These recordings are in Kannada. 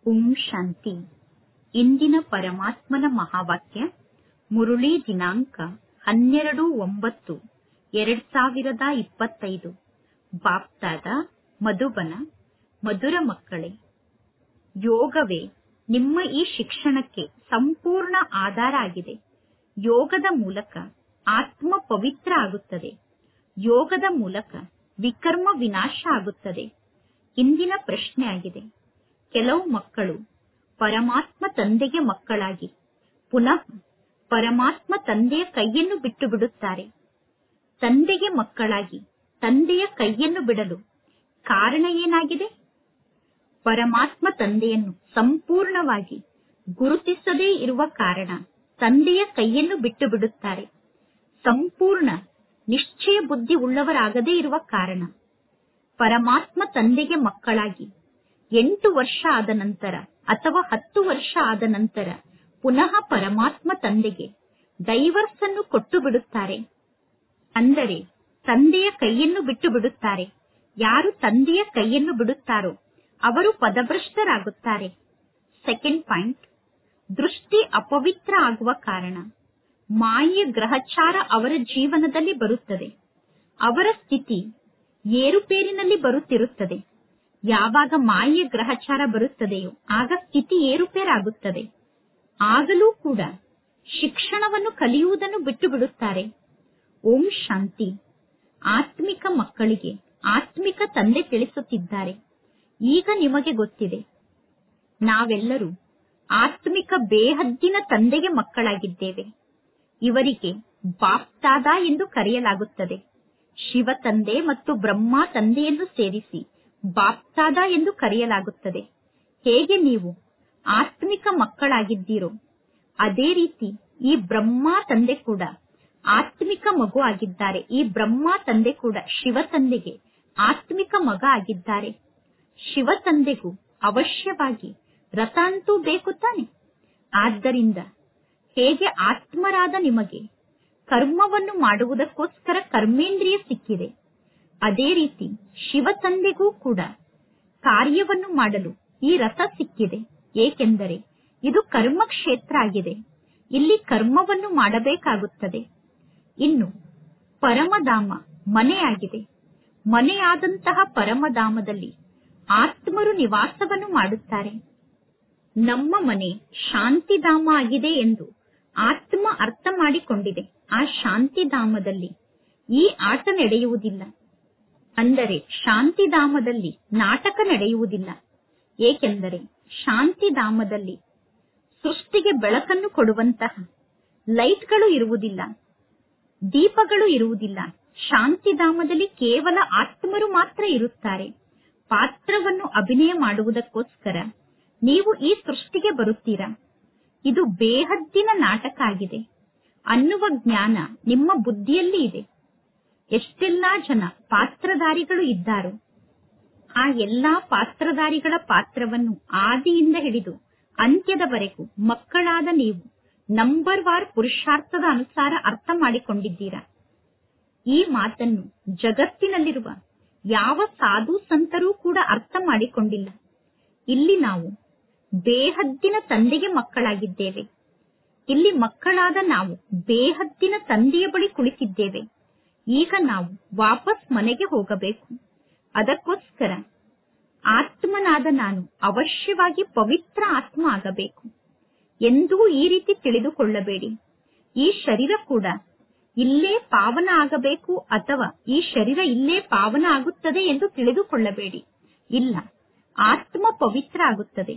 ಓಂ ಶಾಂತಿ ಇಂದಿನ ಪರಮಾತ್ಮನ ಮಹಾವಾಕ್ಯ ಮುರುಳಿ ದಿನಾಂಕ ಹನ್ನೆರಡು ಒಂಬತ್ತು ಎರಡ್ ಸಾವಿರದ ಇಪ್ಪತ್ತೈದು ಬಾಪ್ತಾದ ಮಧುಬನ ಮಧುರ ಮಕ್ಕಳೇ ಯೋಗವೇ ನಿಮ್ಮ ಈ ಶಿಕ್ಷಣಕ್ಕೆ ಸಂಪೂರ್ಣ ಆಧಾರ ಆಗಿದೆ ಯೋಗದ ಮೂಲಕ ಆತ್ಮ ಪವಿತ್ರ ಆಗುತ್ತದೆ ಯೋಗದ ಮೂಲಕ ವಿಕರ್ಮ ವಿನಾಶ ಆಗುತ್ತದೆ ಇಂದಿನ ಪ್ರಶ್ನೆ ಆಗಿದೆ ಕೆಲವು ಮಕ್ಕಳು ಪರಮಾತ್ಮ ತಂದೆಗೆ ಮಕ್ಕಳಾಗಿ ಪುನಃ ಪರಮಾತ್ಮ ತಂದೆಯ ಕೈಯನ್ನು ಬಿಟ್ಟು ಬಿಡುತ್ತಾರೆ ತಂದೆಗೆ ಮಕ್ಕಳಾಗಿ ತಂದೆಯ ಕೈಯನ್ನು ಬಿಡಲು ಕಾರಣ ಏನಾಗಿದೆ ಪರಮಾತ್ಮ ತಂದೆಯನ್ನು ಸಂಪೂರ್ಣವಾಗಿ ಗುರುತಿಸದೇ ಇರುವ ಕಾರಣ ತಂದೆಯ ಕೈಯನ್ನು ಬಿಟ್ಟು ಬಿಡುತ್ತಾರೆ ಸಂಪೂರ್ಣ ನಿಶ್ಚಯ ಬುದ್ಧಿ ಉಳ್ಳವರಾಗದೇ ಇರುವ ಕಾರಣ ಪರಮಾತ್ಮ ತಂದೆಗೆ ಮಕ್ಕಳಾಗಿ ಎಂಟು ವರ್ಷ ಆದ ನಂತರ ಅಥವಾ ಹತ್ತು ವರ್ಷ ಆದ ನಂತರ ಪುನಃ ಪರಮಾತ್ಮ ತಂದೆಗೆ ಡೈವರ್ಸ್ ಅನ್ನು ಕೊಟ್ಟು ಬಿಡುತ್ತಾರೆ ಅಂದರೆ ತಂದೆಯ ಕೈಯನ್ನು ಬಿಟ್ಟು ಬಿಡುತ್ತಾರೆ ಯಾರು ತಂದೆಯ ಕೈಯನ್ನು ಬಿಡುತ್ತಾರೋ ಅವರು ಪದಭ್ರಷ್ಟರಾಗುತ್ತಾರೆ ಸೆಕೆಂಡ್ ಪಾಯಿಂಟ್ ದೃಷ್ಟಿ ಅಪವಿತ್ರ ಆಗುವ ಕಾರಣ ಮಾಯೆಯ ಗ್ರಹಚಾರ ಅವರ ಜೀವನದಲ್ಲಿ ಬರುತ್ತದೆ ಅವರ ಸ್ಥಿತಿ ಏರುಪೇರಿನಲ್ಲಿ ಬರುತ್ತಿರುತ್ತದೆ ಯಾವಾಗ ಮಾಯೆಯ ಗ್ರಹಚಾರ ಬರುತ್ತದೆಯೋ ಆಗ ಸ್ಥಿತಿ ಏರುಪೇರಾಗುತ್ತದೆ ಆಗಲೂ ಕೂಡ ಶಿಕ್ಷಣವನ್ನು ಕಲಿಯುವುದನ್ನು ಬಿಟ್ಟು ಬಿಡುತ್ತಾರೆ ಓಂ ಶಾಂತಿ ಆತ್ಮಿಕ ಮಕ್ಕಳಿಗೆ ಆತ್ಮಿಕ ತಂದೆ ತಿಳಿಸುತ್ತಿದ್ದಾರೆ ಈಗ ನಿಮಗೆ ಗೊತ್ತಿದೆ ನಾವೆಲ್ಲರೂ ಆತ್ಮಿಕ ಬೇಹದ್ದಿನ ತಂದೆಗೆ ಮಕ್ಕಳಾಗಿದ್ದೇವೆ ಇವರಿಗೆ ಬಾಪ್ತಾದ ಎಂದು ಕರೆಯಲಾಗುತ್ತದೆ ಶಿವ ತಂದೆ ಮತ್ತು ಬ್ರಹ್ಮ ತಂದೆಯನ್ನು ಸೇರಿಸಿ ಬಾಪ್ತಾದ ಎಂದು ಕರೆಯಲಾಗುತ್ತದೆ ಹೇಗೆ ನೀವು ಆತ್ಮಿಕ ಮಕ್ಕಳಾಗಿದ್ದೀರೋ ಅದೇ ರೀತಿ ಈ ಬ್ರಹ್ಮ ತಂದೆ ಕೂಡ ಆತ್ಮಿಕ ಮಗು ಆಗಿದ್ದಾರೆ ಈ ಬ್ರಹ್ಮ ತಂದೆ ಕೂಡ ಶಿವ ತಂದೆಗೆ ಆತ್ಮಿಕ ಮಗ ಆಗಿದ್ದಾರೆ ಶಿವ ತಂದೆಗೂ ಅವಶ್ಯವಾಗಿ ರಥ ಅಂತೂ ಬೇಕು ತಾನೆ ಆದ್ದರಿಂದ ಹೇಗೆ ಆತ್ಮರಾದ ನಿಮಗೆ ಕರ್ಮವನ್ನು ಮಾಡುವುದಕ್ಕೋಸ್ಕರ ಕರ್ಮೇಂದ್ರಿಯ ಸಿಕ್ಕಿದೆ ಅದೇ ರೀತಿ ಶಿವ ತಂದೆಗೂ ಕೂಡ ಕಾರ್ಯವನ್ನು ಮಾಡಲು ಈ ರಥ ಸಿಕ್ಕಿದೆ ಏಕೆಂದರೆ ಇದು ಕರ್ಮ ಕ್ಷೇತ್ರ ಆಗಿದೆ ಇಲ್ಲಿ ಕರ್ಮವನ್ನು ಮಾಡಬೇಕಾಗುತ್ತದೆ ಇನ್ನು ಪರಮಧಾಮ ಮನೆಯಾಗಿದೆ ಮನೆಯಾದಂತಹ ಪರಮಧಾಮದಲ್ಲಿ ಆತ್ಮರು ನಿವಾಸವನ್ನು ಮಾಡುತ್ತಾರೆ ನಮ್ಮ ಮನೆ ಶಾಂತಿಧಾಮ ಆಗಿದೆ ಎಂದು ಆತ್ಮ ಅರ್ಥ ಮಾಡಿಕೊಂಡಿದೆ ಆ ಶಾಂತಿಧಾಮದಲ್ಲಿ ಈ ಆಟ ನಡೆಯುವುದಿಲ್ಲ ಅಂದರೆ ಶಾಂತಿಧಾಮದಲ್ಲಿ ನಾಟಕ ನಡೆಯುವುದಿಲ್ಲ ಏಕೆಂದರೆ ಶಾಂತಿಧಾಮದಲ್ಲಿ ಸೃಷ್ಟಿಗೆ ಬೆಳಕನ್ನು ಕೊಡುವಂತಹ ಲೈಟ್ಗಳು ಇರುವುದಿಲ್ಲ ದೀಪಗಳು ಇರುವುದಿಲ್ಲ ಶಾಂತಿಧಾಮದಲ್ಲಿ ಕೇವಲ ಆತ್ಮರು ಮಾತ್ರ ಇರುತ್ತಾರೆ ಪಾತ್ರವನ್ನು ಅಭಿನಯ ಮಾಡುವುದಕ್ಕೋಸ್ಕರ ನೀವು ಈ ಸೃಷ್ಟಿಗೆ ಬರುತ್ತೀರಾ ಇದು ಬೇಹದ್ದಿನ ನಾಟಕ ಆಗಿದೆ ಅನ್ನುವ ಜ್ಞಾನ ನಿಮ್ಮ ಬುದ್ಧಿಯಲ್ಲಿ ಇದೆ ಎಷ್ಟೆಲ್ಲಾ ಜನ ಪಾತ್ರಧಾರಿಗಳು ಇದ್ದಾರೋ ಆ ಎಲ್ಲಾ ಪಾತ್ರಧಾರಿಗಳ ಪಾತ್ರವನ್ನು ಆದಿಯಿಂದ ಹಿಡಿದು ಅಂತ್ಯದವರೆಗೂ ಮಕ್ಕಳಾದ ನೀವು ನಂಬರ್ ವಾರ್ ಪುರುಷಾರ್ಥದ ಅನುಸಾರ ಅರ್ಥ ಮಾಡಿಕೊಂಡಿದ್ದೀರಾ ಈ ಮಾತನ್ನು ಜಗತ್ತಿನಲ್ಲಿರುವ ಯಾವ ಸಾಧು ಸಂತರೂ ಕೂಡ ಅರ್ಥ ಮಾಡಿಕೊಂಡಿಲ್ಲ ಇಲ್ಲಿ ನಾವು ಬೇಹದ್ದಿನ ತಂದೆಗೆ ಮಕ್ಕಳಾಗಿದ್ದೇವೆ ಇಲ್ಲಿ ಮಕ್ಕಳಾದ ನಾವು ಬೇಹದ್ದಿನ ತಂದೆಯ ಬಳಿ ಕುಳಿತಿದ್ದೇವೆ ಈಗ ನಾವು ವಾಪಸ್ ಮನೆಗೆ ಹೋಗಬೇಕು ಅದಕ್ಕೋಸ್ಕರ ಆತ್ಮನಾದ ನಾನು ಅವಶ್ಯವಾಗಿ ಪವಿತ್ರ ಆತ್ಮ ಆಗಬೇಕು ಎಂದೂ ಈ ರೀತಿ ತಿಳಿದುಕೊಳ್ಳಬೇಡಿ ಈ ಶರೀರ ಕೂಡ ಇಲ್ಲೇ ಪಾವನ ಆಗಬೇಕು ಅಥವಾ ಈ ಶರೀರ ಇಲ್ಲೇ ಪಾವನ ಆಗುತ್ತದೆ ಎಂದು ತಿಳಿದುಕೊಳ್ಳಬೇಡಿ ಇಲ್ಲ ಆತ್ಮ ಪವಿತ್ರ ಆಗುತ್ತದೆ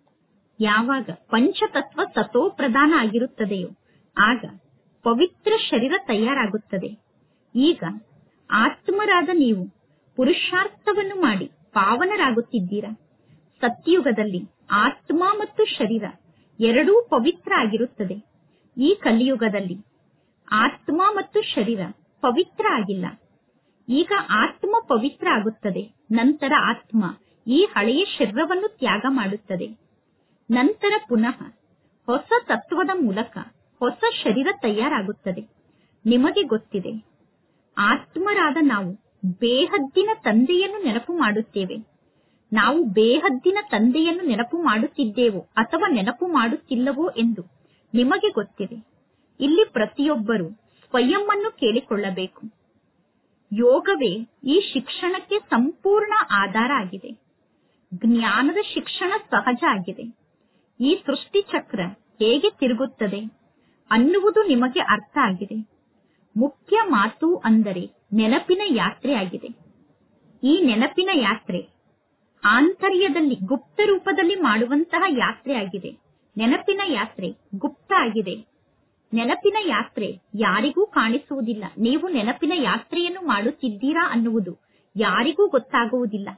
ಯಾವಾಗ ಪಂಚತತ್ವ ಸತೋ ಪ್ರಧಾನ ಆಗಿರುತ್ತದೆಯೋ ಆಗ ಪವಿತ್ರ ಶರೀರ ತಯಾರಾಗುತ್ತದೆ ಈಗ ಆತ್ಮರಾದ ನೀವು ಪುರುಷಾರ್ಥವನ್ನು ಮಾಡಿ ಪಾವನರಾಗುತ್ತಿದ್ದೀರಾ ಸತ್ಯುಗದಲ್ಲಿ ಆತ್ಮ ಮತ್ತು ಶರೀರ ಎರಡೂ ಪವಿತ್ರ ಆಗಿರುತ್ತದೆ ಈ ಕಲಿಯುಗದಲ್ಲಿ ಆತ್ಮ ಮತ್ತು ಶರೀರ ಪವಿತ್ರ ಆಗಿಲ್ಲ ಈಗ ಆತ್ಮ ಪವಿತ್ರ ಆಗುತ್ತದೆ ನಂತರ ಆತ್ಮ ಈ ಹಳೆಯ ಶರೀರವನ್ನು ತ್ಯಾಗ ಮಾಡುತ್ತದೆ ನಂತರ ಪುನಃ ಹೊಸ ತತ್ವದ ಮೂಲಕ ಹೊಸ ಶರೀರ ತಯಾರಾಗುತ್ತದೆ ನಿಮಗೆ ಗೊತ್ತಿದೆ ಆತ್ಮರಾದ ನಾವು ಬೇಹದ್ದಿನ ತಂದೆಯನ್ನು ನೆನಪು ಮಾಡುತ್ತೇವೆ ನಾವು ಬೇಹದ್ದಿನ ತಂದೆಯನ್ನು ನೆನಪು ಮಾಡುತ್ತಿದ್ದೇವೋ ಅಥವಾ ನೆನಪು ಮಾಡುತ್ತಿಲ್ಲವೋ ಎಂದು ನಿಮಗೆ ಗೊತ್ತಿದೆ ಇಲ್ಲಿ ಪ್ರತಿಯೊಬ್ಬರು ಸ್ವಯಂ ಅನ್ನು ಕೇಳಿಕೊಳ್ಳಬೇಕು ಯೋಗವೇ ಈ ಶಿಕ್ಷಣಕ್ಕೆ ಸಂಪೂರ್ಣ ಆಧಾರ ಆಗಿದೆ ಜ್ಞಾನದ ಶಿಕ್ಷಣ ಸಹಜ ಆಗಿದೆ ಈ ಸೃಷ್ಟಿ ಚಕ್ರ ಹೇಗೆ ತಿರುಗುತ್ತದೆ ಅನ್ನುವುದು ನಿಮಗೆ ಅರ್ಥ ಆಗಿದೆ ಮುಖ್ಯ ಮಾತು ಅಂದರೆ ನೆನಪಿನ ಯಾತ್ರೆ ಆಗಿದೆ ಈ ನೆನಪಿನ ಯಾತ್ರೆ ಆಂತರ್ಯದಲ್ಲಿ ಗುಪ್ತ ರೂಪದಲ್ಲಿ ಮಾಡುವಂತಹ ಯಾತ್ರೆ ಆಗಿದೆ ನೆನಪಿನ ಯಾತ್ರೆ ಗುಪ್ತ ಆಗಿದೆ ನೆನಪಿನ ಯಾತ್ರೆ ಯಾರಿಗೂ ಕಾಣಿಸುವುದಿಲ್ಲ ನೀವು ನೆನಪಿನ ಯಾತ್ರೆಯನ್ನು ಮಾಡುತ್ತಿದ್ದೀರಾ ಅನ್ನುವುದು ಯಾರಿಗೂ ಗೊತ್ತಾಗುವುದಿಲ್ಲ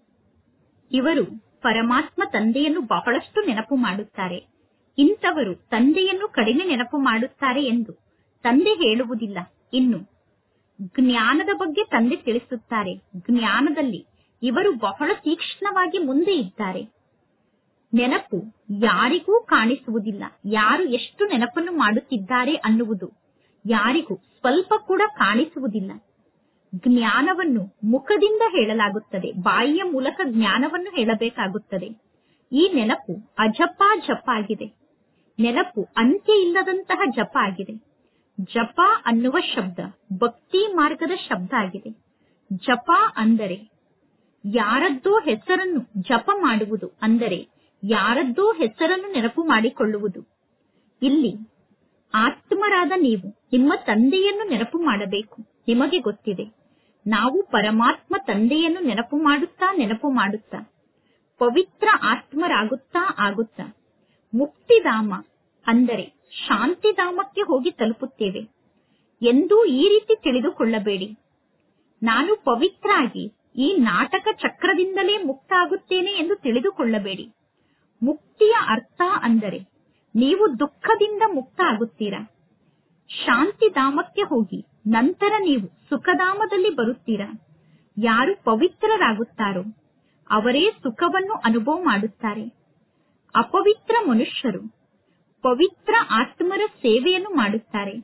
ಇವರು ಪರಮಾತ್ಮ ತಂದೆಯನ್ನು ಬಹಳಷ್ಟು ನೆನಪು ಮಾಡುತ್ತಾರೆ ಇಂಥವರು ತಂದೆಯನ್ನು ಕಡಿಮೆ ನೆನಪು ಮಾಡುತ್ತಾರೆ ಎಂದು ತಂದೆ ಹೇಳುವುದಿಲ್ಲ ಇನ್ನು ಜ್ಞಾನದ ಬಗ್ಗೆ ತಂದೆ ತಿಳಿಸುತ್ತಾರೆ ಜ್ಞಾನದಲ್ಲಿ ಇವರು ಬಹಳ ತೀಕ್ಷ್ಣವಾಗಿ ಮುಂದೆ ಇದ್ದಾರೆ ನೆನಪು ಯಾರಿಗೂ ಕಾಣಿಸುವುದಿಲ್ಲ ಯಾರು ಎಷ್ಟು ನೆನಪನ್ನು ಮಾಡುತ್ತಿದ್ದಾರೆ ಅನ್ನುವುದು ಯಾರಿಗೂ ಸ್ವಲ್ಪ ಕೂಡ ಕಾಣಿಸುವುದಿಲ್ಲ ಜ್ಞಾನವನ್ನು ಮುಖದಿಂದ ಹೇಳಲಾಗುತ್ತದೆ ಬಾಯಿಯ ಮೂಲಕ ಜ್ಞಾನವನ್ನು ಹೇಳಬೇಕಾಗುತ್ತದೆ ಈ ನೆನಪು ಅಜಪ ಜಪ ಆಗಿದೆ ನೆನಪು ಅಂತ್ಯ ಇಲ್ಲದಂತಹ ಜಪ ಆಗಿದೆ ಜಪ ಅನ್ನುವ ಶಬ್ದ ಭಕ್ತಿ ಮಾರ್ಗದ ಶಬ್ದ ಆಗಿದೆ ಜಪ ಅಂದರೆ ಯಾರದ್ದೋ ಹೆಸರನ್ನು ಜಪ ಮಾಡುವುದು ಅಂದರೆ ಯಾರದ್ದೋ ಹೆಸರನ್ನು ನೆನಪು ಮಾಡಿಕೊಳ್ಳುವುದು ಇಲ್ಲಿ ಆತ್ಮರಾದ ನೀವು ನಿಮ್ಮ ತಂದೆಯನ್ನು ನೆನಪು ಮಾಡಬೇಕು ನಿಮಗೆ ಗೊತ್ತಿದೆ ನಾವು ಪರಮಾತ್ಮ ತಂದೆಯನ್ನು ನೆನಪು ಮಾಡುತ್ತಾ ನೆನಪು ಮಾಡುತ್ತಾ ಪವಿತ್ರ ಆತ್ಮರಾಗುತ್ತಾ ಆಗುತ್ತಾ ಮುಕ್ತಿಧಾಮ ಅಂದರೆ ಶಾಂತಿಧಾಮಕ್ಕೆ ಹೋಗಿ ತಲುಪುತ್ತೇವೆ ಎಂದೂ ಈ ರೀತಿ ತಿಳಿದುಕೊಳ್ಳಬೇಡಿ ನಾನು ಪವಿತ್ರ ಆಗಿ ಈ ನಾಟಕ ಚಕ್ರದಿಂದಲೇ ಮುಕ್ತ ಆಗುತ್ತೇನೆ ಎಂದು ತಿಳಿದುಕೊಳ್ಳಬೇಡಿ ಮುಕ್ತಿಯ ಅರ್ಥ ಅಂದರೆ ನೀವು ದುಃಖದಿಂದ ಮುಕ್ತ ಆಗುತ್ತೀರಾ ಶಾಂತಿಧಾಮಕ್ಕೆ ಹೋಗಿ ನಂತರ ನೀವು ಸುಖಧಾಮದಲ್ಲಿ ಬರುತ್ತೀರಾ ಯಾರು ಪವಿತ್ರರಾಗುತ್ತಾರೋ ಅವರೇ ಸುಖವನ್ನು ಅನುಭವ ಮಾಡುತ್ತಾರೆ ಅಪವಿತ್ರ ಮನುಷ್ಯರು ಪವಿತ್ರ ಆತ್ಮರ ಸೇವೆಯನ್ನು ಮಾಡುತ್ತಾರೆ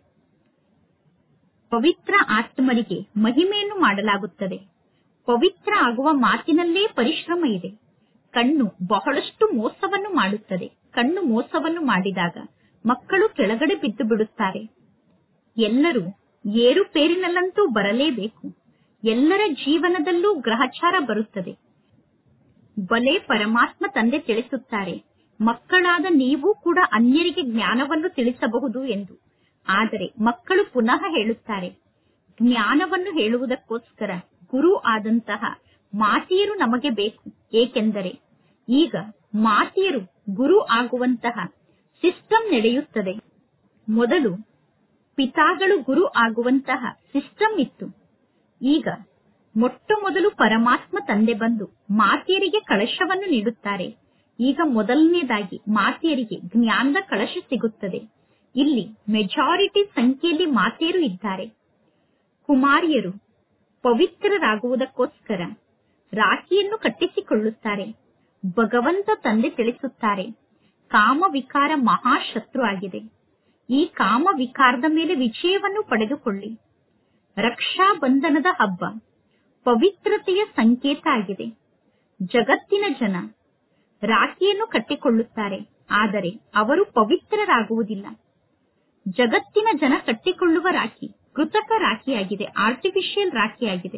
ಪವಿತ್ರ ಆತ್ಮರಿಗೆ ಮಹಿಮೆಯನ್ನು ಮಾಡಲಾಗುತ್ತದೆ ಪವಿತ್ರ ಆಗುವ ಮಾತಿನಲ್ಲೇ ಪರಿಶ್ರಮ ಇದೆ ಕಣ್ಣು ಬಹಳಷ್ಟು ಮೋಸವನ್ನು ಮಾಡುತ್ತದೆ ಕಣ್ಣು ಮೋಸವನ್ನು ಮಾಡಿದಾಗ ಮಕ್ಕಳು ಕೆಳಗಡೆ ಬಿದ್ದು ಬಿಡುತ್ತಾರೆ ಎಲ್ಲರೂ ಏರುಪೇರಿನಲ್ಲಂತೂ ಬರಲೇಬೇಕು ಎಲ್ಲರ ಜೀವನದಲ್ಲೂ ಗ್ರಹಚಾರ ಬರುತ್ತದೆ ಬಲೆ ಪರಮಾತ್ಮ ತಂದೆ ತಿಳಿಸುತ್ತಾರೆ ಮಕ್ಕಳಾದ ನೀವು ಕೂಡ ಅನ್ಯರಿಗೆ ಜ್ಞಾನವನ್ನು ತಿಳಿಸಬಹುದು ಎಂದು ಆದರೆ ಮಕ್ಕಳು ಪುನಃ ಹೇಳುತ್ತಾರೆ ಜ್ಞಾನವನ್ನು ಹೇಳುವುದಕ್ಕೋಸ್ಕರ ಗುರು ಆದಂತಹ ಮಾತೆಯರು ನಮಗೆ ಬೇಕು ಏಕೆಂದರೆ ಈಗ ಮಾತೆಯರು ಗುರು ಆಗುವಂತಹ ಸಿಸ್ಟಮ್ ನಡೆಯುತ್ತದೆ ಮೊದಲು ಪಿತಾಗಳು ಗುರು ಆಗುವಂತಹ ಸಿಸ್ಟಮ್ ಇತ್ತು ಈಗ ಮೊಟ್ಟ ಮೊದಲು ಪರಮಾತ್ಮ ತಂದೆ ಬಂದು ಮಾತೆಯರಿಗೆ ಕಳಶವನ್ನು ನೀಡುತ್ತಾರೆ ಈಗ ಮೊದಲನೇದಾಗಿ ಮಾತೆಯರಿಗೆ ಜ್ಞಾನದ ಕಳಶ ಸಿಗುತ್ತದೆ ಇಲ್ಲಿ ಮೆಜಾರಿಟಿ ಸಂಖ್ಯೆಯಲ್ಲಿ ಮಾತೆಯರು ಇದ್ದಾರೆ ಕುಮಾರಿಯರು ಪವಿತ್ರರಾಗುವುದಕ್ಕೋಸ್ಕರ ರಾಖಿಯನ್ನು ಕಟ್ಟಿಸಿಕೊಳ್ಳುತ್ತಾರೆ ಭಗವಂತ ತಂದೆ ತಿಳಿಸುತ್ತಾರೆ ಕಾಮ ವಿಕಾರ ಮಹಾಶತ್ರು ಆಗಿದೆ ಈ ಕಾಮ ವಿಕಾರದ ಮೇಲೆ ವಿಜಯವನ್ನು ಪಡೆದುಕೊಳ್ಳಿ ರಕ್ಷಾ ಬಂಧನದ ಹಬ್ಬ ಪವಿತ್ರತೆಯ ಸಂಕೇತ ಆಗಿದೆ ಜಗತ್ತಿನ ಜನ ರಾಖಿಯನ್ನು ಕಟ್ಟಿಕೊಳ್ಳುತ್ತಾರೆ ಆದರೆ ಅವರು ಪವಿತ್ರರಾಗುವುದಿಲ್ಲ ಜಗತ್ತಿನ ಜನ ಕಟ್ಟಿಕೊಳ್ಳುವ ರಾಖಿ ಕೃತಕ ರಾಖಿಯಾಗಿದೆ ಆರ್ಟಿಫಿಷಿಯಲ್ ರಾಖಿಯಾಗಿದೆ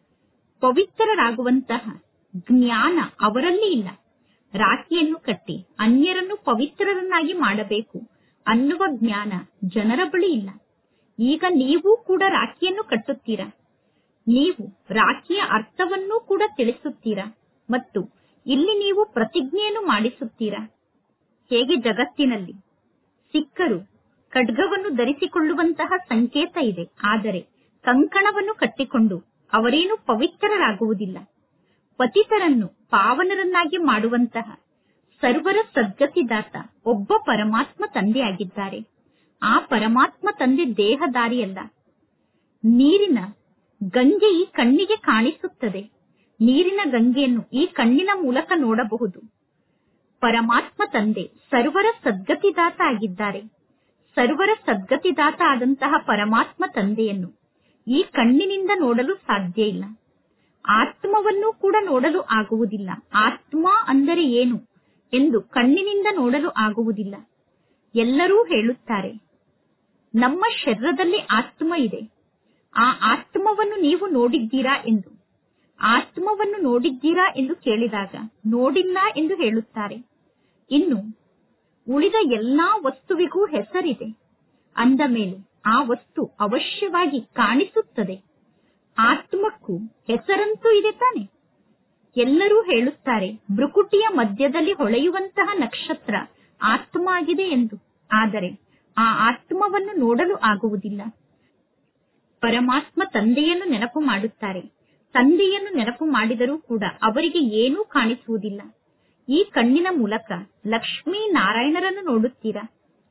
ಪವಿತ್ರರಾಗುವಂತಹ ಜ್ಞಾನ ಅವರಲ್ಲಿ ಇಲ್ಲ ರಾಖಿಯನ್ನು ಕಟ್ಟಿ ಅನ್ಯರನ್ನು ಪವಿತ್ರರನ್ನಾಗಿ ಮಾಡಬೇಕು ಅನ್ನುವ ಜ್ಞಾನ ಜನರ ಬಳಿ ಇಲ್ಲ ಈಗ ನೀವು ಕೂಡ ರಾಖಿಯನ್ನು ಕಟ್ಟುತ್ತೀರಾ ನೀವು ರಾಖಿಯ ಅರ್ಥವನ್ನೂ ಕೂಡ ತಿಳಿಸುತ್ತೀರಾ ಮತ್ತು ಇಲ್ಲಿ ನೀವು ಪ್ರತಿಜ್ಞೆಯನ್ನು ಮಾಡಿಸುತ್ತೀರಾ ಹೇಗೆ ಜಗತ್ತಿನಲ್ಲಿ ಸಿಕ್ಕರು ಖಡ್ಗವನ್ನು ಧರಿಸಿಕೊಳ್ಳುವಂತಹ ಸಂಕೇತ ಇದೆ ಆದರೆ ಕಂಕಣವನ್ನು ಕಟ್ಟಿಕೊಂಡು ಅವರೇನು ಪವಿತ್ರರಾಗುವುದಿಲ್ಲ ಪತಿತರನ್ನು ಪಾವನರನ್ನಾಗಿ ಮಾಡುವಂತಹ ಸರ್ವರ ಸದ್ಗತಿದಾತ ಒಬ್ಬ ಪರಮಾತ್ಮ ತಂದೆಯಾಗಿದ್ದಾರೆ ಆ ಪರಮಾತ್ಮ ತಂದೆ ದೇಹದಾರಿಯಲ್ಲ ನೀರಿನ ಗಂಗೆ ಈ ಕಣ್ಣಿಗೆ ಕಾಣಿಸುತ್ತದೆ ನೀರಿನ ಗಂಗೆಯನ್ನು ಈ ಕಣ್ಣಿನ ಮೂಲಕ ನೋಡಬಹುದು ಪರಮಾತ್ಮ ತಂದೆ ಸರ್ವರ ಸದ್ಗತಿದಾತ ಆಗಿದ್ದಾರೆ ಸರ್ವರ ಸದ್ಗತಿದಾತ ಆದಂತಹ ಪರಮಾತ್ಮ ತಂದೆಯನ್ನು ಈ ಕಣ್ಣಿನಿಂದ ನೋಡಲು ಸಾಧ್ಯ ಇಲ್ಲ ಆತ್ಮವನ್ನು ಕೂಡ ನೋಡಲು ಆಗುವುದಿಲ್ಲ ಆತ್ಮ ಅಂದರೆ ಏನು ಎಂದು ಕಣ್ಣಿನಿಂದ ನೋಡಲು ಆಗುವುದಿಲ್ಲ ಎಲ್ಲರೂ ಹೇಳುತ್ತಾರೆ ನಮ್ಮ ಶರೀರದಲ್ಲಿ ಆತ್ಮ ಇದೆ ಆ ಆತ್ಮವನ್ನು ನೀವು ನೋಡಿದ್ದೀರಾ ಎಂದು ಆತ್ಮವನ್ನು ನೋಡಿದ್ದೀರಾ ಎಂದು ಕೇಳಿದಾಗ ನೋಡಿಲ್ಲ ಎಂದು ಹೇಳುತ್ತಾರೆ ಇನ್ನು ಉಳಿದ ಎಲ್ಲಾ ವಸ್ತುವಿಗೂ ಹೆಸರಿದೆ ಅಂದ ಮೇಲೆ ಆ ವಸ್ತು ಅವಶ್ಯವಾಗಿ ಕಾಣಿಸುತ್ತದೆ ಆತ್ಮಕ್ಕೂ ಹೆಸರಂತೂ ಇದೆ ತಾನೆ ಎಲ್ಲರೂ ಹೇಳುತ್ತಾರೆ ಭ್ರುಕುಟಿಯ ಮಧ್ಯದಲ್ಲಿ ಹೊಳೆಯುವಂತಹ ನಕ್ಷತ್ರ ಆತ್ಮ ಆಗಿದೆ ಎಂದು ಆದರೆ ಆ ಆತ್ಮವನ್ನು ನೋಡಲು ಆಗುವುದಿಲ್ಲ ಪರಮಾತ್ಮ ತಂದೆಯನ್ನು ನೆನಪು ಮಾಡುತ್ತಾರೆ ತಂದೆಯನ್ನು ನೆನಪು ಮಾಡಿದರೂ ಕೂಡ ಅವರಿಗೆ ಏನೂ ಕಾಣಿಸುವುದಿಲ್ಲ ಈ ಕಣ್ಣಿನ ಮೂಲಕ ಲಕ್ಷ್ಮೀ ನಾರಾಯಣರನ್ನು ನೋಡುತ್ತೀರಾ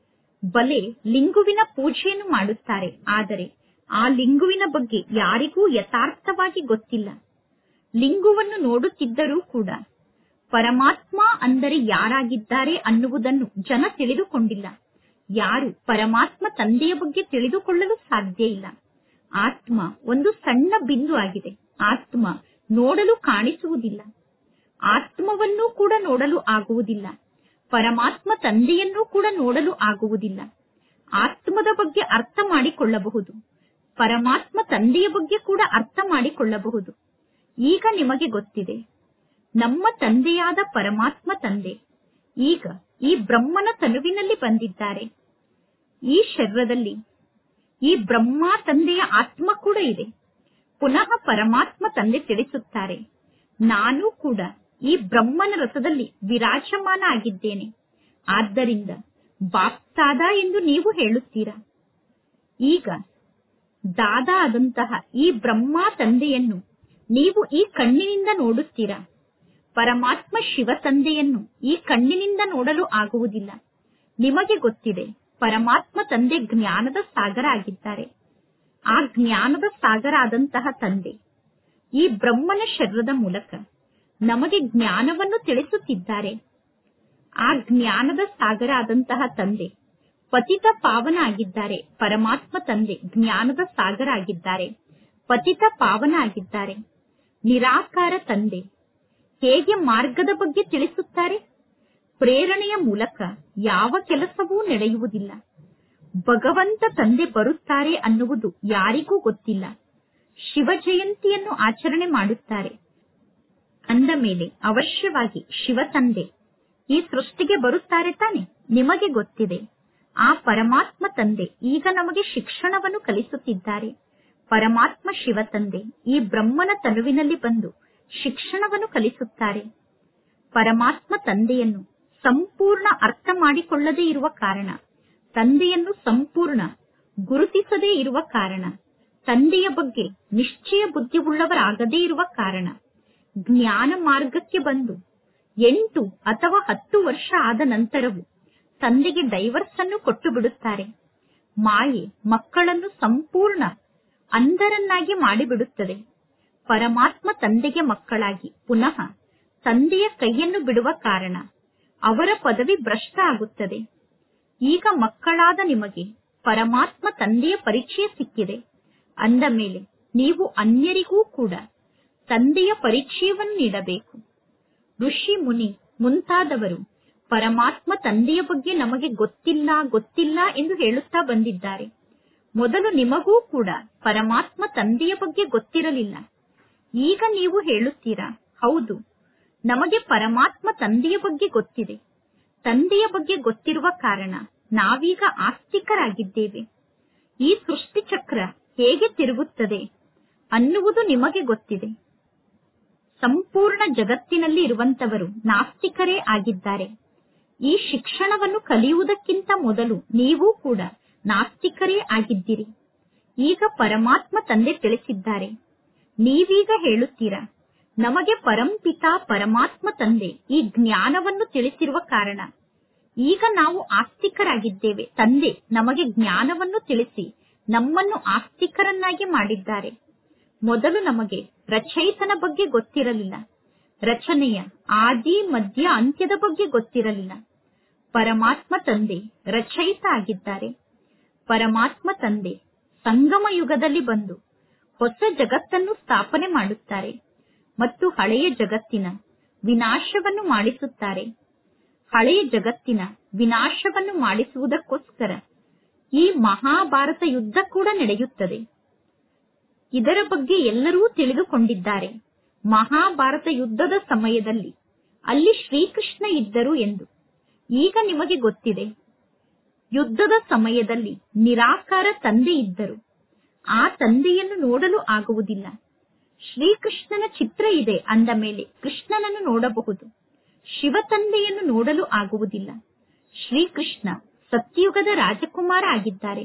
ಬಲೆ ಲಿಂಗುವಿನ ಪೂಜೆಯನ್ನು ಮಾಡುತ್ತಾರೆ ಆದರೆ ಆ ಲಿಂಗುವಿನ ಬಗ್ಗೆ ಯಾರಿಗೂ ಯಥಾರ್ಥವಾಗಿ ಗೊತ್ತಿಲ್ಲ ಲಿಂಗುವನ್ನು ನೋಡುತ್ತಿದ್ದರೂ ಕೂಡ ಪರಮಾತ್ಮ ಅಂದರೆ ಯಾರಾಗಿದ್ದಾರೆ ಅನ್ನುವುದನ್ನು ಜನ ತಿಳಿದುಕೊಂಡಿಲ್ಲ ಯಾರು ಪರಮಾತ್ಮ ತಂದೆಯ ಬಗ್ಗೆ ತಿಳಿದುಕೊಳ್ಳಲು ಸಾಧ್ಯ ಇಲ್ಲ ಆತ್ಮ ಒಂದು ಸಣ್ಣ ಬಿಂದು ಆಗಿದೆ ಆತ್ಮ ನೋಡಲು ಕಾಣಿಸುವುದಿಲ್ಲ ಆತ್ಮವನ್ನೂ ಕೂಡ ನೋಡಲು ಆಗುವುದಿಲ್ಲ ಪರಮಾತ್ಮ ತಂದೆಯನ್ನೂ ಕೂಡ ನೋಡಲು ಆಗುವುದಿಲ್ಲ ಆತ್ಮದ ಬಗ್ಗೆ ಅರ್ಥ ಮಾಡಿಕೊಳ್ಳಬಹುದು ಪರಮಾತ್ಮ ತಂದೆಯ ಬಗ್ಗೆ ಕೂಡ ಅರ್ಥ ಮಾಡಿಕೊಳ್ಳಬಹುದು ಈಗ ನಿಮಗೆ ಗೊತ್ತಿದೆ ನಮ್ಮ ತಂದೆಯಾದ ಪರಮಾತ್ಮ ತಂದೆ ಈಗ ಈ ಬ್ರಹ್ಮನ ತನುವಿನಲ್ಲಿ ಬಂದಿದ್ದಾರೆ ಈ ಶರೀರದಲ್ಲಿ ಈ ಬ್ರಹ್ಮ ತಂದೆಯ ಆತ್ಮ ಕೂಡ ಇದೆ ಪುನಃ ಪರಮಾತ್ಮ ತಂದೆ ತಿಳಿಸುತ್ತಾರೆ ನಾನು ಕೂಡ ಈ ಬ್ರಹ್ಮನ ರಥದಲ್ಲಿ ವಿರಾಜಮಾನ ಆಗಿದ್ದೇನೆ ಆದ್ದರಿಂದ ಬಾಪ್ತಾದ ಎಂದು ನೀವು ಹೇಳುತ್ತೀರಾ ಈಗ ದಾದ ಆದಂತಹ ಈ ಬ್ರಹ್ಮ ತಂದೆಯನ್ನು ನೀವು ಈ ಕಣ್ಣಿನಿಂದ ನೋಡುತ್ತೀರಾ ಪರಮಾತ್ಮ ಶಿವ ತಂದೆಯನ್ನು ಈ ಕಣ್ಣಿನಿಂದ ನೋಡಲು ಆಗುವುದಿಲ್ಲ ನಿಮಗೆ ಗೊತ್ತಿದೆ ಪರಮಾತ್ಮ ತಂದೆ ಜ್ಞಾನದ ಸಾಗರ ಆಗಿದ್ದಾರೆ ಆ ಜ್ಞಾನದ ಸಾಗರ ಆದಂತಹ ತಂದೆ ಈ ಬ್ರಹ್ಮನ ಶರೀರದ ಮೂಲಕ ನಮಗೆ ಜ್ಞಾನವನ್ನು ತಿಳಿಸುತ್ತಿದ್ದಾರೆ ಆ ಜ್ಞಾನದ ಸಾಗರ ಆದಂತಹ ತಂದೆ ಪತಿತ ಪಾವನ ಆಗಿದ್ದಾರೆ ಪರಮಾತ್ಮ ತಂದೆ ಜ್ಞಾನದ ಸಾಗರ ಆಗಿದ್ದಾರೆ ಪತಿತ ಪಾವನ ಆಗಿದ್ದಾರೆ ನಿರಾಕಾರ ತಂದೆ ಹೇಗೆ ಮಾರ್ಗದ ಬಗ್ಗೆ ತಿಳಿಸುತ್ತಾರೆ ಪ್ರೇರಣೆಯ ಮೂಲಕ ಯಾವ ಕೆಲಸವೂ ನಡೆಯುವುದಿಲ್ಲ ಭಗವಂತ ತಂದೆ ಬರುತ್ತಾರೆ ಅನ್ನುವುದು ಯಾರಿಗೂ ಗೊತ್ತಿಲ್ಲ ಶಿವ ಜಯಂತಿಯನ್ನು ಆಚರಣೆ ಮಾಡುತ್ತಾರೆ ಅಂದ ಮೇಲೆ ಅವಶ್ಯವಾಗಿ ಶಿವ ತಂದೆ ಈ ಸೃಷ್ಟಿಗೆ ಬರುತ್ತಾರೆ ತಾನೆ ನಿಮಗೆ ಗೊತ್ತಿದೆ ಆ ಪರಮಾತ್ಮ ತಂದೆ ಈಗ ನಮಗೆ ಶಿಕ್ಷಣವನ್ನು ಕಲಿಸುತ್ತಿದ್ದಾರೆ ಪರಮಾತ್ಮ ಶಿವ ತಂದೆ ಈ ಬ್ರಹ್ಮನ ತನುವಿನಲ್ಲಿ ಬಂದು ಶಿಕ್ಷಣವನ್ನು ಕಲಿಸುತ್ತಾರೆ ಪರಮಾತ್ಮ ತಂದೆಯನ್ನು ಸಂಪೂರ್ಣ ಅರ್ಥ ಮಾಡಿಕೊಳ್ಳದೇ ಇರುವ ಕಾರಣ ತಂದೆಯನ್ನು ಸಂಪೂರ್ಣ ಗುರುತಿಸದೇ ಇರುವ ಕಾರಣ ತಂದೆಯ ಬಗ್ಗೆ ನಿಶ್ಚಯ ಬುದ್ಧಿವುಳ್ಳವರಾಗದೇ ಇರುವ ಕಾರಣ ಜ್ಞಾನ ಮಾರ್ಗಕ್ಕೆ ಬಂದು ಎಂಟು ಅಥವಾ ಹತ್ತು ವರ್ಷ ಆದ ನಂತರವೂ ತಂದೆಗೆ ಡೈವರ್ಸ್ ಅನ್ನು ಕೊಟ್ಟು ಬಿಡುತ್ತಾರೆ ಮಾಯೆ ಮಕ್ಕಳನ್ನು ಸಂಪೂರ್ಣ ಅಂಧರನ್ನಾಗಿ ಮಾಡಿಬಿಡುತ್ತದೆ ಪರಮಾತ್ಮ ತಂದೆಗೆ ಮಕ್ಕಳಾಗಿ ಪುನಃ ತಂದೆಯ ಕೈಯನ್ನು ಬಿಡುವ ಕಾರಣ ಅವರ ಪದವಿ ಭ್ರಷ್ಟ ಆಗುತ್ತದೆ ಈಗ ಮಕ್ಕಳಾದ ನಿಮಗೆ ಪರಮಾತ್ಮ ತಂದೆಯ ಪರಿಚಯ ಸಿಕ್ಕಿದೆ ಅಂದ ಮೇಲೆ ನೀವು ಅನ್ಯರಿಗೂ ಕೂಡ ತಂದೆಯ ಪರಿಚಯವನ್ನು ನೀಡಬೇಕು ಋಷಿ ಮುನಿ ಮುಂತಾದವರು ಪರಮಾತ್ಮ ತಂದೆಯ ಬಗ್ಗೆ ನಮಗೆ ಗೊತ್ತಿಲ್ಲ ಗೊತ್ತಿಲ್ಲ ಎಂದು ಹೇಳುತ್ತಾ ಬಂದಿದ್ದಾರೆ ಮೊದಲು ನಿಮಗೂ ಕೂಡ ಪರಮಾತ್ಮ ತಂದೆಯ ಬಗ್ಗೆ ಗೊತ್ತಿರಲಿಲ್ಲ ಈಗ ನೀವು ಹೇಳುತ್ತೀರಾ ಹೌದು ನಮಗೆ ಪರಮಾತ್ಮ ತಂದೆಯ ಬಗ್ಗೆ ಗೊತ್ತಿದೆ ತಂದೆಯ ಬಗ್ಗೆ ಗೊತ್ತಿರುವ ಕಾರಣ ನಾವೀಗ ಆಸ್ತಿಕರಾಗಿದ್ದೇವೆ ಈ ಸೃಷ್ಟಿ ಚಕ್ರ ಹೇಗೆ ತಿರುಗುತ್ತದೆ ಅನ್ನುವುದು ನಿಮಗೆ ಗೊತ್ತಿದೆ ಸಂಪೂರ್ಣ ಜಗತ್ತಿನಲ್ಲಿ ಇರುವಂತವರು ನಾಸ್ತಿಕರೇ ಆಗಿದ್ದಾರೆ ಈ ಶಿಕ್ಷಣವನ್ನು ಕಲಿಯುವುದಕ್ಕಿಂತ ಮೊದಲು ನೀವು ಕೂಡ ನಾಸ್ತಿಕರೇ ಆಗಿದ್ದೀರಿ ಈಗ ಪರಮಾತ್ಮ ತಂದೆ ತಿಳಿಸಿದ್ದಾರೆ ನೀವೀಗ ಹೇಳುತ್ತೀರಾ ನಮಗೆ ಪರಂಪಿತ ಪರಮಾತ್ಮ ತಂದೆ ಈ ಜ್ಞಾನವನ್ನು ತಿಳಿಸಿರುವ ಕಾರಣ ಈಗ ನಾವು ಆಸ್ತಿಕರಾಗಿದ್ದೇವೆ ತಂದೆ ನಮಗೆ ಜ್ಞಾನವನ್ನು ತಿಳಿಸಿ ನಮ್ಮನ್ನು ಆಸ್ತಿಕರನ್ನಾಗಿ ಮಾಡಿದ್ದಾರೆ ಮೊದಲು ನಮಗೆ ರಚಯಿತನ ಬಗ್ಗೆ ಗೊತ್ತಿರಲಿಲ್ಲ ರಚನೆಯ ಆದಿ ಮಧ್ಯ ಅಂತ್ಯದ ಬಗ್ಗೆ ಗೊತ್ತಿರಲಿಲ್ಲ ಪರಮಾತ್ಮ ತಂದೆ ರಚಯಿತ ಆಗಿದ್ದಾರೆ ಪರಮಾತ್ಮ ತಂದೆ ಸಂಗಮ ಯುಗದಲ್ಲಿ ಬಂದು ಹೊಸ ಜಗತ್ತನ್ನು ಸ್ಥಾಪನೆ ಮಾಡುತ್ತಾರೆ ಮತ್ತು ಹಳೆಯ ಜಗತ್ತಿನ ವಿನಾಶವನ್ನು ಮಾಡಿಸುತ್ತಾರೆ ಹಳೆಯ ಜಗತ್ತಿನ ವಿನಾಶವನ್ನು ಮಾಡಿಸುವುದಕ್ಕೋಸ್ಕರ ಈ ಮಹಾಭಾರತ ಯುದ್ಧ ಕೂಡ ನಡೆಯುತ್ತದೆ ಇದರ ಬಗ್ಗೆ ಎಲ್ಲರೂ ತಿಳಿದುಕೊಂಡಿದ್ದಾರೆ ಮಹಾಭಾರತ ಯುದ್ಧದ ಸಮಯದಲ್ಲಿ ಅಲ್ಲಿ ಶ್ರೀಕೃಷ್ಣ ಇದ್ದರು ಎಂದು ಈಗ ನಿಮಗೆ ಗೊತ್ತಿದೆ ಯುದ್ಧದ ಸಮಯದಲ್ಲಿ ನಿರಾಕಾರ ತಂದೆ ಇದ್ದರು ಆ ತಂದೆಯನ್ನು ನೋಡಲು ಆಗುವುದಿಲ್ಲ ಶ್ರೀಕೃಷ್ಣನ ಚಿತ್ರ ಇದೆ ಅಂದ ಮೇಲೆ ಕೃಷ್ಣನನ್ನು ನೋಡಬಹುದು ಶಿವ ತಂದೆಯನ್ನು ನೋಡಲು ಆಗುವುದಿಲ್ಲ ಶ್ರೀಕೃಷ್ಣ ಸತ್ಯುಗದ ರಾಜಕುಮಾರ ಆಗಿದ್ದಾರೆ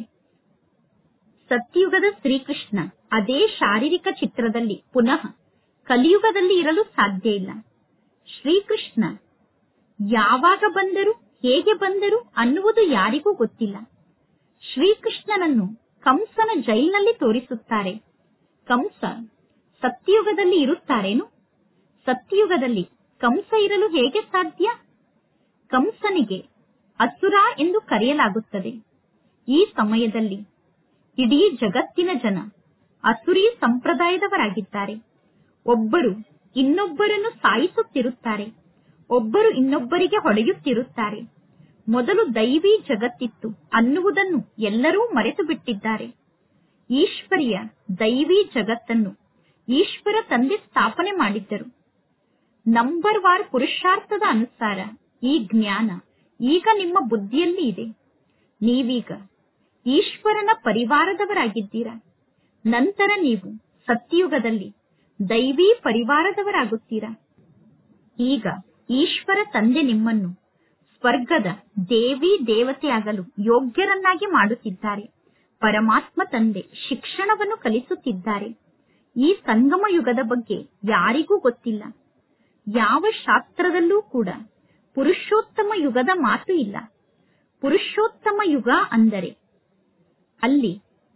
ಸತ್ಯುಗದ ಶ್ರೀಕೃಷ್ಣ ಅದೇ ಶಾರೀರಿಕ ಚಿತ್ರದಲ್ಲಿ ಪುನಃ ಕಲಿಯುಗದಲ್ಲಿ ಇರಲು ಸಾಧ್ಯ ಇಲ್ಲ ಶ್ರೀಕೃಷ್ಣ ಯಾವಾಗ ಬಂದರು ಹೇಗೆ ಬಂದರು ಅನ್ನುವುದು ಯಾರಿಗೂ ಗೊತ್ತಿಲ್ಲ ಶ್ರೀಕೃಷ್ಣನನ್ನು ಕಂಸನ ಜೈಲಿನಲ್ಲಿ ತೋರಿಸುತ್ತಾರೆ ಕಂಸ ಸತ್ಯಯುಗದಲ್ಲಿ ಇರುತ್ತಾರೇನು ಸತ್ಯಯುಗದಲ್ಲಿ ಕಂಸ ಇರಲು ಹೇಗೆ ಸಾಧ್ಯ ಕಂಸನಿಗೆ ಅಸುರ ಎಂದು ಕರೆಯಲಾಗುತ್ತದೆ ಈ ಸಮಯದಲ್ಲಿ ಇಡೀ ಜಗತ್ತಿನ ಜನ ಅಸುರಿ ಸಂಪ್ರದಾಯದವರಾಗಿದ್ದಾರೆ ಒಬ್ಬರು ಇನ್ನೊಬ್ಬರನ್ನು ಸಾಯಿಸುತ್ತಿರುತ್ತಾರೆ ಒಬ್ಬರು ಇನ್ನೊಬ್ಬರಿಗೆ ಹೊಡೆಯುತ್ತಿರುತ್ತಾರೆ ಮೊದಲು ದೈವಿ ಜಗತ್ತಿತ್ತು ಅನ್ನುವುದನ್ನು ಎಲ್ಲರೂ ಮರೆತು ಬಿಟ್ಟಿದ್ದಾರೆ ಈಶ್ವರಿಯ ದೈವಿ ಜಗತ್ತನ್ನು ಈಶ್ವರ ತಂದೆ ಸ್ಥಾಪನೆ ಮಾಡಿದ್ದರು ನಂಬರ್ ವಾರ್ ಪುರುಷಾರ್ಥದ ಅನುಸಾರ ಈ ಜ್ಞಾನ ಈಗ ನಿಮ್ಮ ಬುದ್ಧಿಯಲ್ಲಿ ಇದೆ ನೀವೀಗ ಈಶ್ವರನ ಪರಿವಾರದವರಾಗಿದ್ದೀರಾ ನಂತರ ನೀವು ಸತ್ಯಯುಗದಲ್ಲಿ ದೈವಿ ಪರಿವಾರದವರಾಗುತ್ತೀರಾ ಈಗ ಈಶ್ವರ ತಂದೆ ನಿಮ್ಮನ್ನು ಸ್ವರ್ಗದ ದೇವಿ ದೇವತೆಯಾಗಲು ಯೋಗ್ಯರನ್ನಾಗಿ ಮಾಡುತ್ತಿದ್ದಾರೆ ಪರಮಾತ್ಮ ತಂದೆ ಶಿಕ್ಷಣವನ್ನು ಕಲಿಸುತ್ತಿದ್ದಾರೆ ಈ ಸಂಗಮ ಯುಗದ ಬಗ್ಗೆ ಯಾರಿಗೂ ಗೊತ್ತಿಲ್ಲ ಯಾವ ಶಾಸ್ತ್ರದಲ್ಲೂ ಕೂಡ ಪುರುಷೋತ್ತಮ ಯುಗದ ಮಾತು ಇಲ್ಲ ಪುರುಷೋತ್ತಮ ಯುಗ ಅಂದರೆ ಅಲ್ಲಿ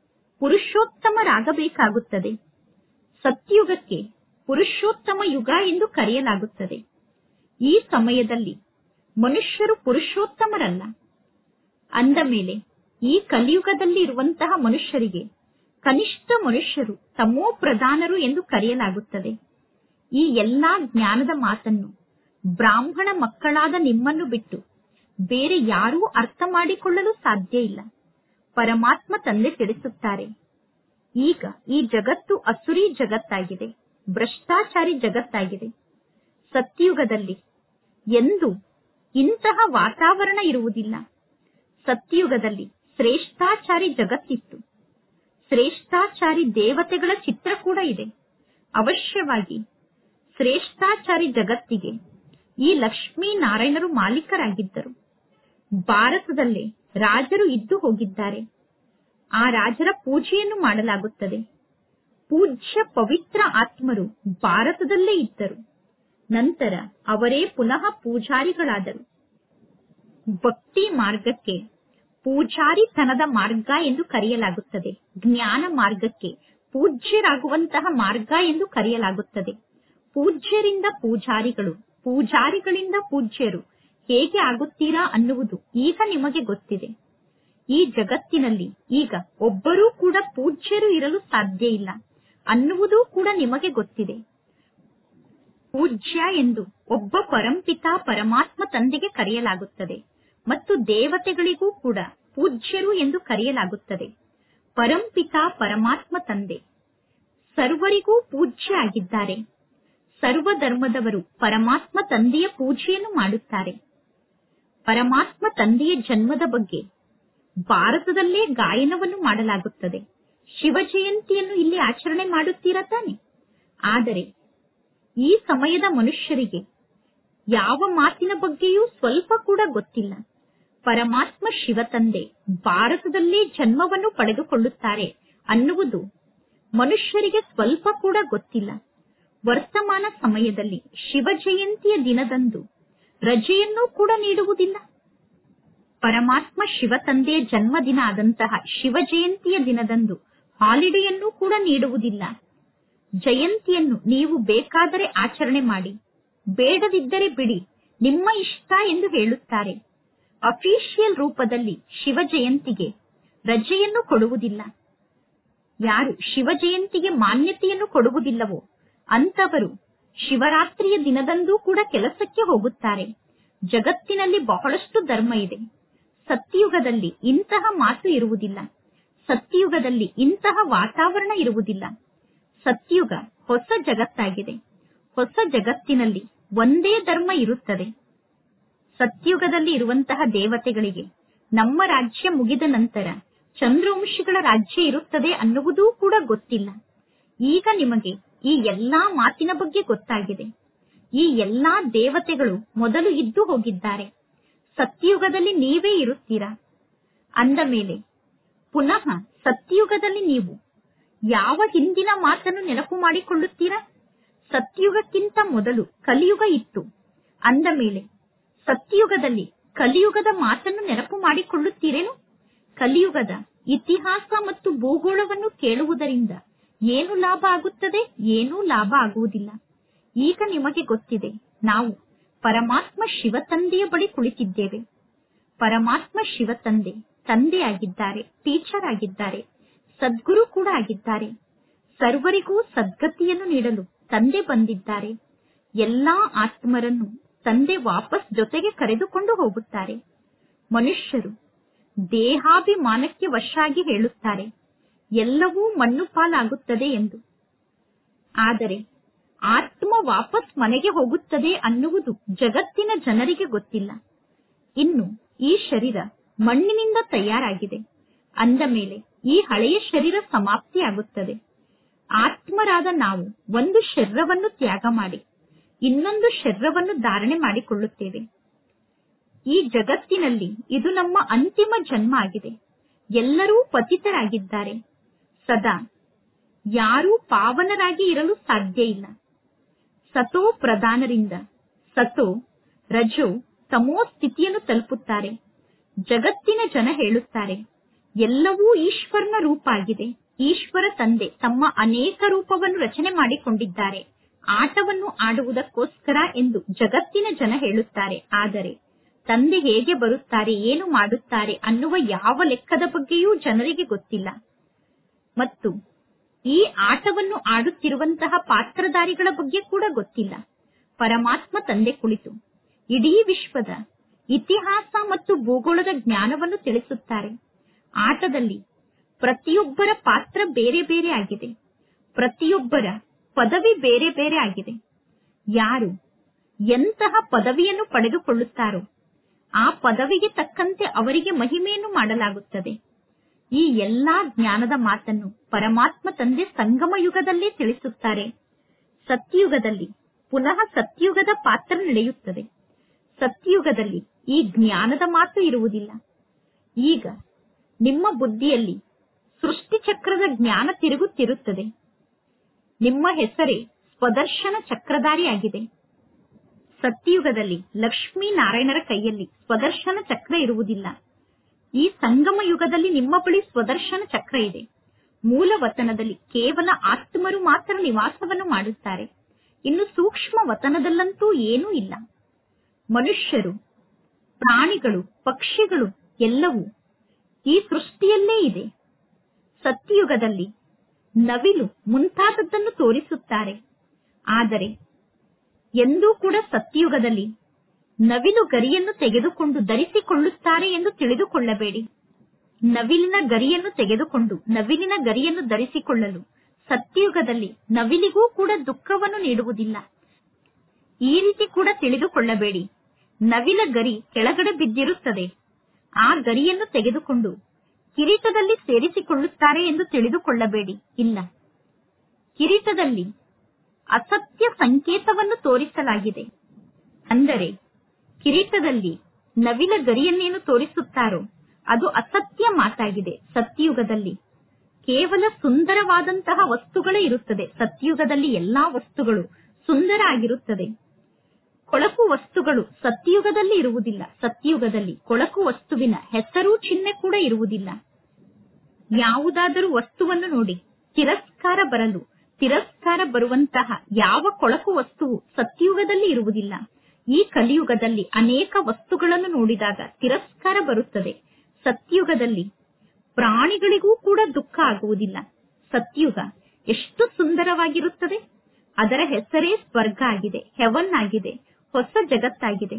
ಪುರುಷೋತ್ತಮರಾಗಬೇಕಾಗುತ್ತದೆ ಸತ್ಯುಗಕ್ಕೆ ಪುರುಷೋತ್ತಮ ಯುಗ ಎಂದು ಕರೆಯಲಾಗುತ್ತದೆ ಈ ಸಮಯದಲ್ಲಿ ಮನುಷ್ಯರು ಪುರುಷೋತ್ತಮರಲ್ಲ ಅಂದ ಮೇಲೆ ಈ ಕಲಿಯುಗದಲ್ಲಿ ಇರುವಂತಹ ಮನುಷ್ಯರಿಗೆ ಕನಿಷ್ಠ ಮನುಷ್ಯರು ತಮೋ ಪ್ರಧಾನರು ಎಂದು ಕರೆಯಲಾಗುತ್ತದೆ ಈ ಎಲ್ಲಾ ಜ್ಞಾನದ ಮಾತನ್ನು ಬ್ರಾಹ್ಮಣ ಮಕ್ಕಳಾದ ನಿಮ್ಮನ್ನು ಬಿಟ್ಟು ಬೇರೆ ಯಾರೂ ಅರ್ಥ ಮಾಡಿಕೊಳ್ಳಲು ಸಾಧ್ಯ ಇಲ್ಲ ಪರಮಾತ್ಮ ತಂದೆ ತಿಳಿಸುತ್ತಾರೆ ಈಗ ಈ ಜಗತ್ತು ಅಸುರಿ ಜಗತ್ತಾಗಿದೆ ಭ್ರಷ್ಟಾಚಾರಿ ಜಗತ್ತಾಗಿದೆ ಸತ್ಯಯುಗದಲ್ಲಿ ಎಂದು ಇಂತಹ ವಾತಾವರಣ ಇರುವುದಿಲ್ಲ ಸತ್ಯಯುಗದಲ್ಲಿ ಶ್ರೇಷ್ಠಾಚಾರಿ ಜಗತ್ತಿತ್ತು ಶ್ರೇಷ್ಠಾಚಾರಿ ದೇವತೆಗಳ ಚಿತ್ರ ಕೂಡ ಇದೆ ಅವಶ್ಯವಾಗಿ ಶ್ರೇಷ್ಠಾಚಾರಿ ಜಗತ್ತಿಗೆ ಈ ಲಕ್ಷ್ಮೀ ನಾರಾಯಣರು ಮಾಲೀಕರಾಗಿದ್ದರು ಭಾರತದಲ್ಲೇ ರಾಜರು ಇದ್ದು ಹೋಗಿದ್ದಾರೆ ಆ ರಾಜರ ಪೂಜೆಯನ್ನು ಮಾಡಲಾಗುತ್ತದೆ ಪೂಜ್ಯ ಪವಿತ್ರ ಆತ್ಮರು ಭಾರತದಲ್ಲೇ ಇದ್ದರು ನಂತರ ಅವರೇ ಪುನಃ ಪೂಜಾರಿಗಳಾದರು ಭಕ್ತಿ ಮಾರ್ಗಕ್ಕೆ ಪೂಜಾರಿತನದ ಮಾರ್ಗ ಎಂದು ಕರೆಯಲಾಗುತ್ತದೆ ಜ್ಞಾನ ಮಾರ್ಗಕ್ಕೆ ಪೂಜ್ಯರಾಗುವಂತಹ ಮಾರ್ಗ ಎಂದು ಕರೆಯಲಾಗುತ್ತದೆ ಪೂಜ್ಯರಿಂದ ಪೂಜಾರಿಗಳು ಪೂಜಾರಿಗಳಿಂದ ಪೂಜ್ಯರು ಹೇಗೆ ಆಗುತ್ತೀರಾ ಅನ್ನುವುದು ಈಗ ನಿಮಗೆ ಗೊತ್ತಿದೆ ಈ ಜಗತ್ತಿನಲ್ಲಿ ಈಗ ಒಬ್ಬರೂ ಕೂಡ ಪೂಜ್ಯರು ಇರಲು ಸಾಧ್ಯ ಇಲ್ಲ ಅನ್ನುವುದೂ ಕೂಡ ನಿಮಗೆ ಗೊತ್ತಿದೆ ಪೂಜ್ಯ ಎಂದು ಒಬ್ಬ ಪರಂಪಿತ ಪರಮಾತ್ಮ ತಂದೆಗೆ ಕರೆಯಲಾಗುತ್ತದೆ ಮತ್ತು ದೇವತೆಗಳಿಗೂ ಕೂಡ ಪೂಜ್ಯರು ಎಂದು ಕರೆಯಲಾಗುತ್ತದೆ ಪರಂಪಿತ ಪರಮಾತ್ಮ ತಂದೆ ಸರ್ವರಿಗೂ ಪೂಜ್ಯ ಆಗಿದ್ದಾರೆ ಸರ್ವ ಧರ್ಮದವರು ಪರಮಾತ್ಮ ತಂದೆಯ ಪೂಜೆಯನ್ನು ಮಾಡುತ್ತಾರೆ ಪರಮಾತ್ಮ ತಂದೆಯ ಜನ್ಮದ ಬಗ್ಗೆ ಭಾರತದಲ್ಲೇ ಗಾಯನವನ್ನು ಮಾಡಲಾಗುತ್ತದೆ ಶಿವ ಜಯಂತಿಯನ್ನು ಇಲ್ಲಿ ಆಚರಣೆ ಮಾಡುತ್ತೀರಾ ತಾನೆ ಆದರೆ ಈ ಸಮಯದ ಮನುಷ್ಯರಿಗೆ ಯಾವ ಮಾತಿನ ಬಗ್ಗೆಯೂ ಸ್ವಲ್ಪ ಕೂಡ ಗೊತ್ತಿಲ್ಲ ಪರಮಾತ್ಮ ಶಿವ ತಂದೆ ಭಾರತದಲ್ಲೇ ಜನ್ಮವನ್ನು ಪಡೆದುಕೊಳ್ಳುತ್ತಾರೆ ಅನ್ನುವುದು ಮನುಷ್ಯರಿಗೆ ಸ್ವಲ್ಪ ಕೂಡ ಗೊತ್ತಿಲ್ಲ ವರ್ತಮಾನ ಸಮಯದಲ್ಲಿ ಶಿವ ಜಯಂತಿಯ ದಿನದಂದು ರಜೆಯನ್ನೂ ಕೂಡ ನೀಡುವುದಿಲ್ಲ ಪರಮಾತ್ಮ ಶಿವ ತಂದೆಯ ಜನ್ಮದಿನ ಆದಂತಹ ಶಿವ ಜಯಂತಿಯ ದಿನದಂದು ಹಾಲಿಡೆಯನ್ನು ಕೂಡ ನೀಡುವುದಿಲ್ಲ ಜಯಂತಿಯನ್ನು ನೀವು ಬೇಕಾದರೆ ಆಚರಣೆ ಮಾಡಿ ಬೇಡದಿದ್ದರೆ ಬಿಡಿ ನಿಮ್ಮ ಇಷ್ಟ ಎಂದು ಹೇಳುತ್ತಾರೆ ಅಫಿಷಿಯಲ್ ರೂಪದಲ್ಲಿ ಶಿವ ಜಯಂತಿಗೆ ರಜೆಯನ್ನು ಕೊಡುವುದಿಲ್ಲ ಯಾರು ಶಿವ ಜಯಂತಿಗೆ ಮಾನ್ಯತೆಯನ್ನು ಕೊಡುವುದಿಲ್ಲವೋ ಅಂತವರು ಶಿವರಾತ್ರಿಯ ದಿನದಂದು ಕೂಡ ಕೆಲಸಕ್ಕೆ ಹೋಗುತ್ತಾರೆ ಜಗತ್ತಿನಲ್ಲಿ ಬಹಳಷ್ಟು ಧರ್ಮ ಇದೆ ಸತ್ಯಯುಗದಲ್ಲಿ ಇಂತಹ ಮಾತು ಇರುವುದಿಲ್ಲ ಸತ್ಯಯುಗದಲ್ಲಿ ಇಂತಹ ವಾತಾವರಣ ಇರುವುದಿಲ್ಲ ಸತ್ಯುಗ ಹೊಸ ಜಗತ್ತಾಗಿದೆ ಹೊಸ ಜಗತ್ತಿನಲ್ಲಿ ಒಂದೇ ಧರ್ಮ ಇರುತ್ತದೆ ಸತ್ಯುಗದಲ್ಲಿ ಇರುವಂತಹ ದೇವತೆಗಳಿಗೆ ನಮ್ಮ ರಾಜ್ಯ ಮುಗಿದ ನಂತರ ಚಂದ್ರವಂಶಿಗಳ ರಾಜ್ಯ ಇರುತ್ತದೆ ಅನ್ನುವುದೂ ಕೂಡ ಗೊತ್ತಿಲ್ಲ ಈಗ ನಿಮಗೆ ಈ ಎಲ್ಲಾ ಮಾತಿನ ಬಗ್ಗೆ ಗೊತ್ತಾಗಿದೆ ಈ ಎಲ್ಲಾ ದೇವತೆಗಳು ಮೊದಲು ಇದ್ದು ಹೋಗಿದ್ದಾರೆ ಸತ್ಯಯುಗದಲ್ಲಿ ನೀವೇ ಇರುತ್ತೀರಾ ಅಂದ ಮೇಲೆ ಪುನಃ ಸತ್ಯಯುಗದಲ್ಲಿ ನೀವು ಯಾವ ಹಿಂದಿನ ಮಾತನ್ನು ನೆನಪು ಮಾಡಿಕೊಳ್ಳುತ್ತೀರಾ ಸತ್ಯಯುಗಕ್ಕಿಂತ ಮೊದಲು ಕಲಿಯುಗ ಇತ್ತು ಅಂದ ಮೇಲೆ ಸತ್ಯಯುಗದಲ್ಲಿ ಕಲಿಯುಗದ ಮಾತನ್ನು ನೆನಪು ಮಾಡಿಕೊಳ್ಳುತ್ತೀರೇನು ಕಲಿಯುಗದ ಇತಿಹಾಸ ಮತ್ತು ಭೂಗೋಳವನ್ನು ಕೇಳುವುದರಿಂದ ಏನು ಲಾಭ ಆಗುತ್ತದೆ ಏನೂ ಲಾಭ ಆಗುವುದಿಲ್ಲ ಈಗ ನಿಮಗೆ ಗೊತ್ತಿದೆ ನಾವು ಪರಮಾತ್ಮ ಶಿವತಂದೆಯ ಬಳಿ ಕುಳಿತಿದ್ದೇವೆ ಪರಮಾತ್ಮ ಶಿವತಂದೆ ತಂದೆಯಾಗಿದ್ದಾರೆ ಟೀಚರ್ ಆಗಿದ್ದಾರೆ ಸದ್ಗುರು ಕೂಡ ಆಗಿದ್ದಾರೆ ಸರ್ವರಿಗೂ ಸದ್ಗತಿಯನ್ನು ನೀಡಲು ತಂದೆ ಬಂದಿದ್ದಾರೆ ಎಲ್ಲಾ ಆತ್ಮರನ್ನು ತಂದೆ ವಾಪಸ್ ಜೊತೆಗೆ ಕರೆದುಕೊಂಡು ಹೋಗುತ್ತಾರೆ ಮನುಷ್ಯರು ದೇಹಾಭಿಮಾನಕ್ಕೆ ವಶಾಗಿ ಹೇಳುತ್ತಾರೆ ಎಲ್ಲವೂ ಮಣ್ಣು ಪಾಲಾಗುತ್ತದೆ ಎಂದು ಆದರೆ ಆತ್ಮ ವಾಪಸ್ ಮನೆಗೆ ಹೋಗುತ್ತದೆ ಅನ್ನುವುದು ಜಗತ್ತಿನ ಜನರಿಗೆ ಗೊತ್ತಿಲ್ಲ ಇನ್ನು ಈ ಶರೀರ ಮಣ್ಣಿನಿಂದ ತಯಾರಾಗಿದೆ ಅಂದ ಮೇಲೆ ಈ ಹಳೆಯ ಶರೀರ ಸಮಾಪ್ತಿಯಾಗುತ್ತದೆ ಆತ್ಮರಾದ ನಾವು ಒಂದು ಶರೀರವನ್ನು ತ್ಯಾಗ ಮಾಡಿ ಇನ್ನೊಂದು ಶರೀರವನ್ನು ಧಾರಣೆ ಮಾಡಿಕೊಳ್ಳುತ್ತೇವೆ ಈ ಜಗತ್ತಿನಲ್ಲಿ ಇದು ನಮ್ಮ ಅಂತಿಮ ಜನ್ಮ ಆಗಿದೆ ಎಲ್ಲರೂ ಪತಿತರಾಗಿದ್ದಾರೆ ಸದಾ ಯಾರೂ ಪಾವನರಾಗಿ ಇರಲು ಸಾಧ್ಯ ಇಲ್ಲ ಸತೋ ಪ್ರಧಾನರಿಂದ ಸತೋ ರಜೋ ತಮೋ ಸ್ಥಿತಿಯನ್ನು ತಲುಪುತ್ತಾರೆ ಜಗತ್ತಿನ ಜನ ಹೇಳುತ್ತಾರೆ ಎಲ್ಲವೂ ಈಶ್ವರನ ರೂಪ ಆಗಿದೆ ಈಶ್ವರ ತಂದೆ ತಮ್ಮ ಅನೇಕ ರೂಪವನ್ನು ರಚನೆ ಮಾಡಿಕೊಂಡಿದ್ದಾರೆ ಆಟವನ್ನು ಆಡುವುದಕ್ಕೋಸ್ಕರ ಎಂದು ಜಗತ್ತಿನ ಜನ ಹೇಳುತ್ತಾರೆ ಆದರೆ ತಂದೆ ಹೇಗೆ ಬರುತ್ತಾರೆ ಏನು ಮಾಡುತ್ತಾರೆ ಅನ್ನುವ ಯಾವ ಲೆಕ್ಕದ ಬಗ್ಗೆಯೂ ಜನರಿಗೆ ಗೊತ್ತಿಲ್ಲ ಮತ್ತು ಈ ಆಟವನ್ನು ಆಡುತ್ತಿರುವಂತಹ ಪಾತ್ರಧಾರಿಗಳ ಬಗ್ಗೆ ಕೂಡ ಗೊತ್ತಿಲ್ಲ ಪರಮಾತ್ಮ ತಂದೆ ಕುಳಿತು ಇಡೀ ವಿಶ್ವದ ಇತಿಹಾಸ ಮತ್ತು ಭೂಗೋಳದ ಜ್ಞಾನವನ್ನು ತಿಳಿಸುತ್ತಾರೆ ಆಟದಲ್ಲಿ ಪ್ರತಿಯೊಬ್ಬರ ಪಾತ್ರ ಬೇರೆ ಬೇರೆ ಆಗಿದೆ ಪ್ರತಿಯೊಬ್ಬರ ಪದವಿ ಬೇರೆ ಬೇರೆ ಆಗಿದೆ ಯಾರು ಎಂತಹ ಪದವಿಯನ್ನು ಪಡೆದುಕೊಳ್ಳುತ್ತಾರೋ ಆ ಪದವಿಗೆ ತಕ್ಕಂತೆ ಅವರಿಗೆ ಮಹಿಮೆಯನ್ನು ಮಾಡಲಾಗುತ್ತದೆ ಈ ಎಲ್ಲಾ ಜ್ಞಾನದ ಮಾತನ್ನು ಪರಮಾತ್ಮ ತಂದೆ ಸಂಗಮ ಯುಗದಲ್ಲೇ ತಿಳಿಸುತ್ತಾರೆ ಸತ್ಯಯುಗದಲ್ಲಿ ಪುನಃ ಸತ್ಯಯುಗದ ಪಾತ್ರ ನಡೆಯುತ್ತದೆ ಸತ್ಯಯುಗದಲ್ಲಿ ಈ ಜ್ಞಾನದ ಮಾತು ಇರುವುದಿಲ್ಲ ಈಗ ನಿಮ್ಮ ಬುದ್ಧಿಯಲ್ಲಿ ಸೃಷ್ಟಿ ಚಕ್ರದ ಜ್ಞಾನ ತಿರುಗುತ್ತಿರುತ್ತದೆ ನಿಮ್ಮ ಹೆಸರೇ ಸ್ವದರ್ಶನ ಚಕ್ರಧಾರಿಯಾಗಿದೆ ಸತ್ಯಯುಗದಲ್ಲಿ ಲಕ್ಷ್ಮೀ ನಾರಾಯಣರ ಕೈಯಲ್ಲಿ ಸ್ವದರ್ಶನ ಚಕ್ರ ಇರುವುದಿಲ್ಲ ಈ ಸಂಗಮ ಯುಗದಲ್ಲಿ ನಿಮ್ಮ ಬಳಿ ಸ್ವದರ್ಶನ ಚಕ್ರ ಇದೆ ಮೂಲ ವತನದಲ್ಲಿ ಕೇವಲ ಆತ್ಮರು ಮಾತ್ರ ನಿವಾಸವನ್ನು ಮಾಡುತ್ತಾರೆ ಇನ್ನು ಸೂಕ್ಷ್ಮ ವತನದಲ್ಲಂತೂ ಏನೂ ಇಲ್ಲ ಮನುಷ್ಯರು ಪ್ರಾಣಿಗಳು ಪಕ್ಷಿಗಳು ಎಲ್ಲವೂ ಈ ಸೃಷ್ಟಿಯಲ್ಲೇ ಇದೆ ಸತ್ಯಯುಗದಲ್ಲಿ ನವಿಲು ಮುಂತಾದದ್ದನ್ನು ತೋರಿಸುತ್ತಾರೆ ಆದರೆ ಎಂದೂ ಕೂಡ ಸತ್ಯಯುಗದಲ್ಲಿ ನವಿಲು ಗರಿಯನ್ನು ತೆಗೆದುಕೊಂಡು ಧರಿಸಿಕೊಳ್ಳುತ್ತಾರೆ ಎಂದು ತಿಳಿದುಕೊಳ್ಳಬೇಡಿ ನವಿಲಿನ ಗರಿಯನ್ನು ತೆಗೆದುಕೊಂಡು ನವಿಲಿನ ಗರಿಯನ್ನು ಧರಿಸಿಕೊಳ್ಳಲು ಸತ್ಯಯುಗದಲ್ಲಿ ನವಿಲಿಗೂ ಕೂಡ ದುಃಖವನ್ನು ನೀಡುವುದಿಲ್ಲ ಈ ರೀತಿ ಕೂಡ ತಿಳಿದುಕೊಳ್ಳಬೇಡಿ ನವಿಲ ಗರಿ ಕೆಳಗಡೆ ಬಿದ್ದಿರುತ್ತದೆ ಆ ಗರಿಯನ್ನು ತೆಗೆದುಕೊಂಡು ಕಿರೀಟದಲ್ಲಿ ಸೇರಿಸಿಕೊಳ್ಳುತ್ತಾರೆ ಎಂದು ತಿಳಿದುಕೊಳ್ಳಬೇಡಿ ಇಲ್ಲ ಕಿರೀಟದಲ್ಲಿ ಅಸತ್ಯ ಸಂಕೇತವನ್ನು ತೋರಿಸಲಾಗಿದೆ ಅಂದರೆ ಕಿರೀಟದಲ್ಲಿ ನವಿಲ ಗರಿಯನ್ನೇನು ತೋರಿಸುತ್ತಾರೋ ಅದು ಅಸತ್ಯ ಮಾತಾಗಿದೆ ಸತ್ಯಯುಗದಲ್ಲಿ ಕೇವಲ ಸುಂದರವಾದಂತಹ ವಸ್ತುಗಳೇ ಇರುತ್ತದೆ ಸತ್ಯಯುಗದಲ್ಲಿ ಎಲ್ಲಾ ವಸ್ತುಗಳು ಸುಂದರ ಆಗಿರುತ್ತದೆ ಕೊಳಕು ವಸ್ತುಗಳು ಸತ್ಯಯುಗದಲ್ಲಿ ಇರುವುದಿಲ್ಲ ಸತ್ಯಯುಗದಲ್ಲಿ ಕೊಳಕು ವಸ್ತುವಿನ ಹೆಸರು ಚಿಹ್ನೆ ಕೂಡ ಇರುವುದಿಲ್ಲ ಯಾವುದಾದರೂ ವಸ್ತುವನ್ನು ನೋಡಿ ತಿರಸ್ಕಾರ ಬರಲು ತಿರಸ್ಕಾರ ಬರುವಂತಹ ಯಾವ ಕೊಳಕು ವಸ್ತುವು ಸತ್ಯಯುಗದಲ್ಲಿ ಇರುವುದಿಲ್ಲ ಈ ಕಲಿಯುಗದಲ್ಲಿ ಅನೇಕ ವಸ್ತುಗಳನ್ನು ನೋಡಿದಾಗ ತಿರಸ್ಕಾರ ಬರುತ್ತದೆ ಸತ್ಯಯುಗದಲ್ಲಿ ಪ್ರಾಣಿಗಳಿಗೂ ಕೂಡ ದುಃಖ ಆಗುವುದಿಲ್ಲ ಸತ್ಯುಗ ಎಷ್ಟು ಸುಂದರವಾಗಿರುತ್ತದೆ ಅದರ ಹೆಸರೇ ಸ್ವರ್ಗ ಆಗಿದೆ ಹೆವನ್ ಆಗಿದೆ ಹೊಸ ಜಗತ್ತಾಗಿದೆ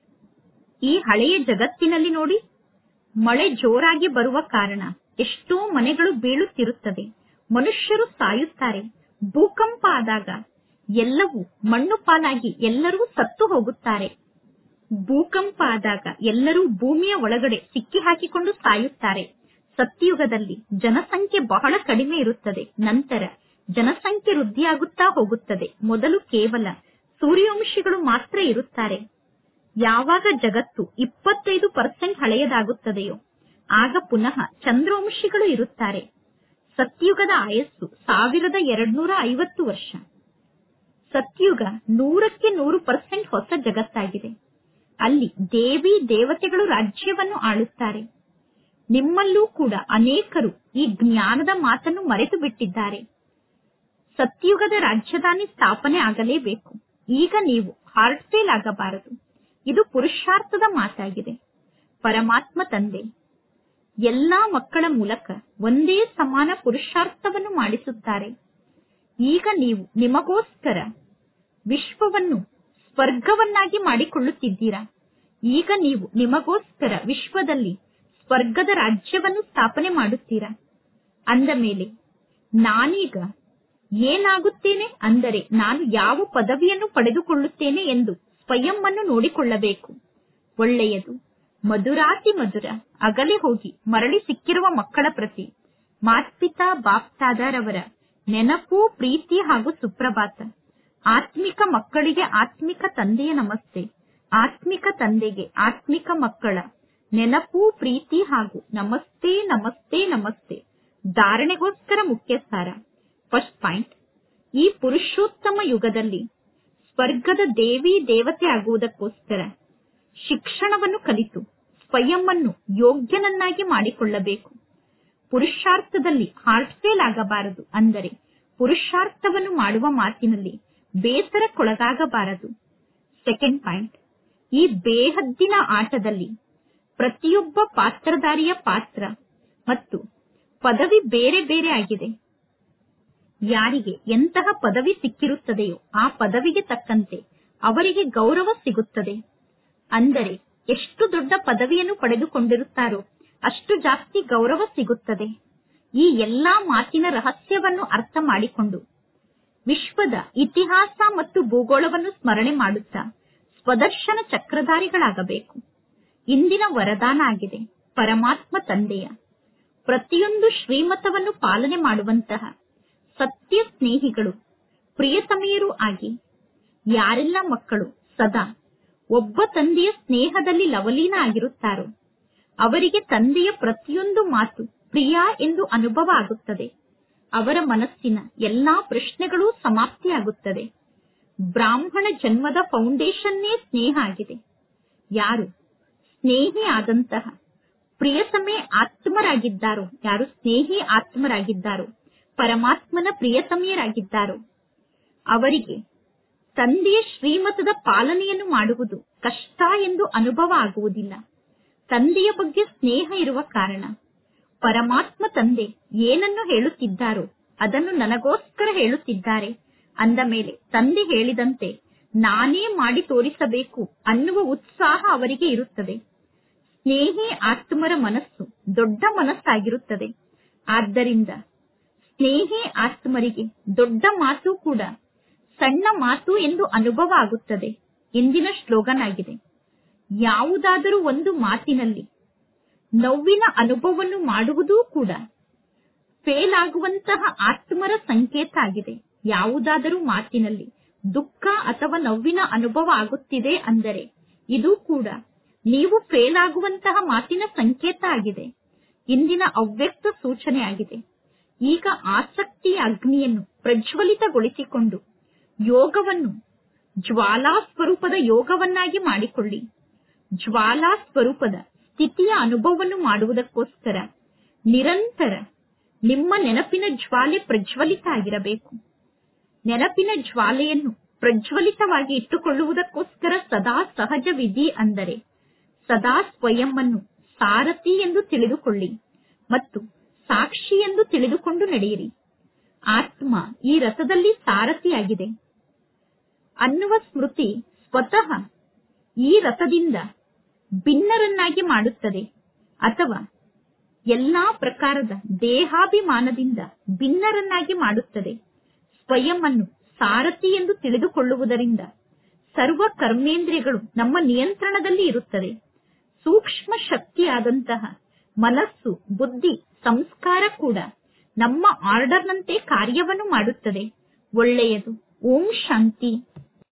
ಈ ಹಳೆಯ ಜಗತ್ತಿನಲ್ಲಿ ನೋಡಿ ಮಳೆ ಜೋರಾಗಿ ಬರುವ ಕಾರಣ ಎಷ್ಟೋ ಮನೆಗಳು ಬೀಳುತ್ತಿರುತ್ತದೆ ಮನುಷ್ಯರು ಸಾಯುತ್ತಾರೆ ಭೂಕಂಪ ಆದಾಗ ಎಲ್ಲವೂ ಮಣ್ಣು ಪಾಲಾಗಿ ಎಲ್ಲರೂ ಸತ್ತು ಹೋಗುತ್ತಾರೆ ಭೂಕಂಪ ಆದಾಗ ಎಲ್ಲರೂ ಭೂಮಿಯ ಒಳಗಡೆ ಸಿಕ್ಕಿ ಹಾಕಿಕೊಂಡು ಸಾಯುತ್ತಾರೆ ಸತ್ಯಯುಗದಲ್ಲಿ ಜನಸಂಖ್ಯೆ ಬಹಳ ಕಡಿಮೆ ಇರುತ್ತದೆ ನಂತರ ಜನಸಂಖ್ಯೆ ವೃದ್ಧಿಯಾಗುತ್ತಾ ಹೋಗುತ್ತದೆ ಮೊದಲು ಕೇವಲ ಸೂರ್ಯವಂಶಿಗಳು ಮಾತ್ರ ಇರುತ್ತಾರೆ ಯಾವಾಗ ಜಗತ್ತು ಇಪ್ಪತ್ತೈದು ಪರ್ಸೆಂಟ್ ಹಳೆಯದಾಗುತ್ತದೆಯೋ ಆಗ ಪುನಃ ಚಂದ್ರವಂಶಿಗಳು ಇರುತ್ತಾರೆ ಸತ್ಯುಗದ ಆಯಸ್ಸು ಸಾವಿರದ ಎರಡ್ನೂರ ಐವತ್ತು ವರ್ಷ ಸತ್ಯುಗ ನೂರಕ್ಕೆ ನೂರು ಪರ್ಸೆಂಟ್ ಹೊಸ ಜಗತ್ತಾಗಿದೆ ಅಲ್ಲಿ ದೇವಿ ದೇವತೆಗಳು ರಾಜ್ಯವನ್ನು ಆಳುತ್ತಾರೆ ನಿಮ್ಮಲ್ಲೂ ಕೂಡ ಅನೇಕರು ಈ ಜ್ಞಾನದ ಮಾತನ್ನು ಮರೆತು ಬಿಟ್ಟಿದ್ದಾರೆ ಸತ್ಯುಗದ ರಾಜಧಾನಿ ಸ್ಥಾಪನೆ ಆಗಲೇಬೇಕು ಈಗ ನೀವು ಹಾರ್ಟ್ ಫೇಲ್ ಆಗಬಾರದು ಇದು ಪುರುಷಾರ್ಥದ ಮಾತಾಗಿದೆ ಪರಮಾತ್ಮ ತಂದೆ ಎಲ್ಲಾ ಮಕ್ಕಳ ಮೂಲಕ ಒಂದೇ ಸಮಾನ ಪುರುಷಾರ್ಥವನ್ನು ಮಾಡಿಸುತ್ತಾರೆ ಈಗ ನೀವು ನಿಮಗೋಸ್ಕರ ವಿಶ್ವವನ್ನು ಸ್ವರ್ಗವನ್ನಾಗಿ ಮಾಡಿಕೊಳ್ಳುತ್ತಿದ್ದೀರಾ ಈಗ ನೀವು ನಿಮಗೋಸ್ಕರ ವಿಶ್ವದಲ್ಲಿ ಸ್ವರ್ಗದ ರಾಜ್ಯವನ್ನು ಸ್ಥಾಪನೆ ಮಾಡುತ್ತೀರಾ ಅಂದ ಮೇಲೆ ನಾನೀಗ ಏನಾಗುತ್ತೇನೆ ಅಂದರೆ ನಾನು ಯಾವ ಪದವಿಯನ್ನು ಪಡೆದುಕೊಳ್ಳುತ್ತೇನೆ ಎಂದು ಸ್ವಯಂ ಅನ್ನು ನೋಡಿಕೊಳ್ಳಬೇಕು ಒಳ್ಳೆಯದು ಮಧುರಾತಿ ಮಧುರ ಅಗಲೆ ಹೋಗಿ ಮರಳಿ ಸಿಕ್ಕಿರುವ ಮಕ್ಕಳ ಪ್ರತಿ ಮಾತ್ಪಿತಾ ಬಾಪ್ತಾದರವರ ನೆನಪು ಪ್ರೀತಿ ಹಾಗೂ ಸುಪ್ರಭಾತ ಆತ್ಮಿಕ ಮಕ್ಕಳಿಗೆ ಆತ್ಮಿಕ ತಂದೆಯ ನಮಸ್ತೆ ಆತ್ಮಿಕ ತಂದೆಗೆ ಆತ್ಮಿಕ ಮಕ್ಕಳ ನೆನಪು ಪ್ರೀತಿ ಹಾಗೂ ನಮಸ್ತೆ ನಮಸ್ತೆ ನಮಸ್ತೆ ಧಾರಣೆಗೋಸ್ಕರ ಮುಖ್ಯ ಸಾರ ಫಸ್ಟ್ ಪಾಯಿಂಟ್ ಈ ಪುರುಷೋತ್ತಮ ಯುಗದಲ್ಲಿ ಸ್ವರ್ಗದ ದೇವಿ ದೇವತೆ ಆಗುವುದಕ್ಕೋಸ್ಕರ ಶಿಕ್ಷಣವನ್ನು ಕಲಿತು ಸ್ವಯಂ ಅನ್ನು ಯೋಗ್ಯನನ್ನಾಗಿ ಮಾಡಿಕೊಳ್ಳಬೇಕು ಪುರುಷಾರ್ಥದಲ್ಲಿ ಹಾರ್ಟ್ ಫೇಲ್ ಆಗಬಾರದು ಅಂದರೆ ಪುರುಷಾರ್ಥವನ್ನು ಮಾಡುವ ಮಾತಿನಲ್ಲಿ ಬೇಸರಕ್ಕೊಳಗಾಗಬಾರದು ಸೆಕೆಂಡ್ ಪಾಯಿಂಟ್ ಈ ಬೇಹದ್ದಿನ ಆಟದಲ್ಲಿ ಪ್ರತಿಯೊಬ್ಬ ಪಾತ್ರಧಾರಿಯ ಪಾತ್ರ ಮತ್ತು ಪದವಿ ಬೇರೆ ಬೇರೆ ಆಗಿದೆ ಯಾರಿಗೆ ಎಂತಹ ಪದವಿ ಸಿಕ್ಕಿರುತ್ತದೆಯೋ ಆ ಪದವಿಗೆ ತಕ್ಕಂತೆ ಅವರಿಗೆ ಗೌರವ ಸಿಗುತ್ತದೆ ಅಂದರೆ ಎಷ್ಟು ದೊಡ್ಡ ಪದವಿಯನ್ನು ಪಡೆದುಕೊಂಡಿರುತ್ತಾರೋ ಅಷ್ಟು ಜಾಸ್ತಿ ಗೌರವ ಸಿಗುತ್ತದೆ ಈ ಎಲ್ಲಾ ಮಾತಿನ ರಹಸ್ಯವನ್ನು ಅರ್ಥ ಮಾಡಿಕೊಂಡು ವಿಶ್ವದ ಇತಿಹಾಸ ಮತ್ತು ಭೂಗೋಳವನ್ನು ಸ್ಮರಣೆ ಮಾಡುತ್ತಾ ಸ್ವದರ್ಶನ ಚಕ್ರಧಾರಿಗಳಾಗಬೇಕು ಇಂದಿನ ವರದಾನ ಆಗಿದೆ ಪರಮಾತ್ಮ ತಂದೆಯ ಪ್ರತಿಯೊಂದು ಶ್ರೀಮತವನ್ನು ಪಾಲನೆ ಮಾಡುವಂತಹ ಸತ್ಯ ಸ್ನೇಹಿಗಳು ಪ್ರಿಯತಮೆಯರೂ ಆಗಿ ಯಾರೆಲ್ಲ ಮಕ್ಕಳು ಸದಾ ಒಬ್ಬ ತಂದೆಯ ಸ್ನೇಹದಲ್ಲಿ ಲವಲೀನ ಆಗಿರುತ್ತಾರೋ ಅವರಿಗೆ ತಂದೆಯ ಪ್ರತಿಯೊಂದು ಮಾತು ಪ್ರಿಯ ಎಂದು ಅನುಭವ ಆಗುತ್ತದೆ ಅವರ ಮನಸ್ಸಿನ ಎಲ್ಲಾ ಪ್ರಶ್ನೆಗಳೂ ಸಮಾಪ್ತಿಯಾಗುತ್ತದೆ ಬ್ರಾಹ್ಮಣ ಜನ್ಮದ ಫೌಂಡೇಶನ್ನೇ ಸ್ನೇಹ ಆಗಿದೆ ಯಾರು ಸ್ನೇಹಿ ಆದಂತಹ ಪ್ರಿಯತಮೆ ಆತ್ಮರಾಗಿದ್ದಾರೋ ಯಾರು ಸ್ನೇಹಿ ಆತ್ಮರಾಗಿದ್ದಾರೋ ಪರಮಾತ್ಮನ ಪ್ರಿಯತಮೆಯರಾಗಿದ್ದಾರೋ ಅವರಿಗೆ ತಂದೆಯ ಶ್ರೀಮತದ ಪಾಲನೆಯನ್ನು ಮಾಡುವುದು ಕಷ್ಟ ಎಂದು ಅನುಭವ ಆಗುವುದಿಲ್ಲ ತಂದೆಯ ಬಗ್ಗೆ ಸ್ನೇಹ ಇರುವ ಕಾರಣ ಪರಮಾತ್ಮ ತಂದೆ ಏನನ್ನು ಹೇಳುತ್ತಿದ್ದಾರೋ ಅದನ್ನು ನನಗೋಸ್ಕರ ಹೇಳುತ್ತಿದ್ದಾರೆ ಅಂದ ಮೇಲೆ ತಂದೆ ಹೇಳಿದಂತೆ ನಾನೇ ಮಾಡಿ ತೋರಿಸಬೇಕು ಅನ್ನುವ ಉತ್ಸಾಹ ಅವರಿಗೆ ಇರುತ್ತದೆ ಸ್ನೇಹಿ ಆತ್ಮರ ಮನಸ್ಸು ದೊಡ್ಡ ಮನಸ್ಸಾಗಿರುತ್ತದೆ ಆದ್ದರಿಂದ ಸ್ನೇಹಿ ಆತ್ಮರಿಗೆ ದೊಡ್ಡ ಮಾತು ಕೂಡ ಸಣ್ಣ ಮಾತು ಎಂದು ಅನುಭವ ಆಗುತ್ತದೆ ಇಂದಿನ ಶ್ಲೋಗನ್ ಆಗಿದೆ ಯಾವುದಾದರೂ ಒಂದು ಮಾತಿನಲ್ಲಿ ನೋವಿನ ಅನುಭವವನ್ನು ಮಾಡುವುದೂ ಕೂಡ ಫೇಲ್ ಆಗುವಂತಹ ಆತ್ಮರ ಸಂಕೇತ ಆಗಿದೆ ಯಾವುದಾದರೂ ಮಾತಿನಲ್ಲಿ ದುಃಖ ಅಥವಾ ನೋವಿನ ಅನುಭವ ಆಗುತ್ತಿದೆ ಅಂದರೆ ಇದು ಕೂಡ ನೀವು ಫೇಲ್ ಆಗುವಂತಹ ಮಾತಿನ ಸಂಕೇತ ಆಗಿದೆ ಇಂದಿನ ಅವ್ಯಕ್ತ ಸೂಚನೆ ಆಗಿದೆ ಈಗ ಆಸಕ್ತಿಯ ಅಗ್ನಿಯನ್ನು ಪ್ರಜ್ವಲಿತಗೊಳಿಸಿಕೊಂಡು ಯೋಗವನ್ನು ಜ್ವಾಲಾ ಸ್ವರೂಪದ ಯೋಗವನ್ನಾಗಿ ಮಾಡಿಕೊಳ್ಳಿ ಜ್ವಾಲಾ ಸ್ವರೂಪದ ಸ್ಥಿತಿಯ ಅನುಭವವನ್ನು ಮಾಡುವುದಕ್ಕೋಸ್ಕರ ನಿರಂತರ ನಿಮ್ಮ ನೆನಪಿನ ಜ್ವಾಲೆ ಪ್ರಜ್ವಲಿತ ಆಗಿರಬೇಕು ನೆನಪಿನ ಜ್ವಾಲೆಯನ್ನು ಪ್ರಜ್ವಲಿತವಾಗಿ ಇಟ್ಟುಕೊಳ್ಳುವುದಕ್ಕೋಸ್ಕರ ಸದಾ ಸಹಜ ವಿಧಿ ಅಂದರೆ ಸದಾ ಸ್ವಯಂ ಅನ್ನು ಸಾರಥಿ ಎಂದು ತಿಳಿದುಕೊಳ್ಳಿ ಮತ್ತು ಸಾಕ್ಷಿ ಎಂದು ತಿಳಿದುಕೊಂಡು ನಡೆಯಿರಿ ಆತ್ಮ ಈ ರಥದಲ್ಲಿ ಸಾರಥಿಯಾಗಿದೆ ಅನ್ನುವ ಸ್ಮೃತಿ ಸ್ವತಃ ಈ ರಥದಿಂದ ಭಿನ್ನರನ್ನಾಗಿ ಮಾಡುತ್ತದೆ ಅಥವಾ ಎಲ್ಲಾ ಪ್ರಕಾರದ ದೇಹಾಭಿಮಾನದಿಂದ ಭಿನ್ನರನ್ನಾಗಿ ಮಾಡುತ್ತದೆ ಸ್ವಯಂ ಅನ್ನು ಸಾರಥಿ ಎಂದು ತಿಳಿದುಕೊಳ್ಳುವುದರಿಂದ ಸರ್ವ ಕರ್ಮೇಂದ್ರಿಯಗಳು ನಮ್ಮ ನಿಯಂತ್ರಣದಲ್ಲಿ ಇರುತ್ತದೆ ಸೂಕ್ಷ್ಮ ಶಕ್ತಿಯಾದಂತಹ ಮನಸ್ಸು ಬುದ್ಧಿ ಸಂಸ್ಕಾರ ಕೂಡ ನಮ್ಮ ಆರ್ಡರ್ನಂತೆ ಕಾರ್ಯವನ್ನು ಮಾಡುತ್ತದೆ ಒಳ್ಳೆಯದು ಓಂ ಶಾಂತಿ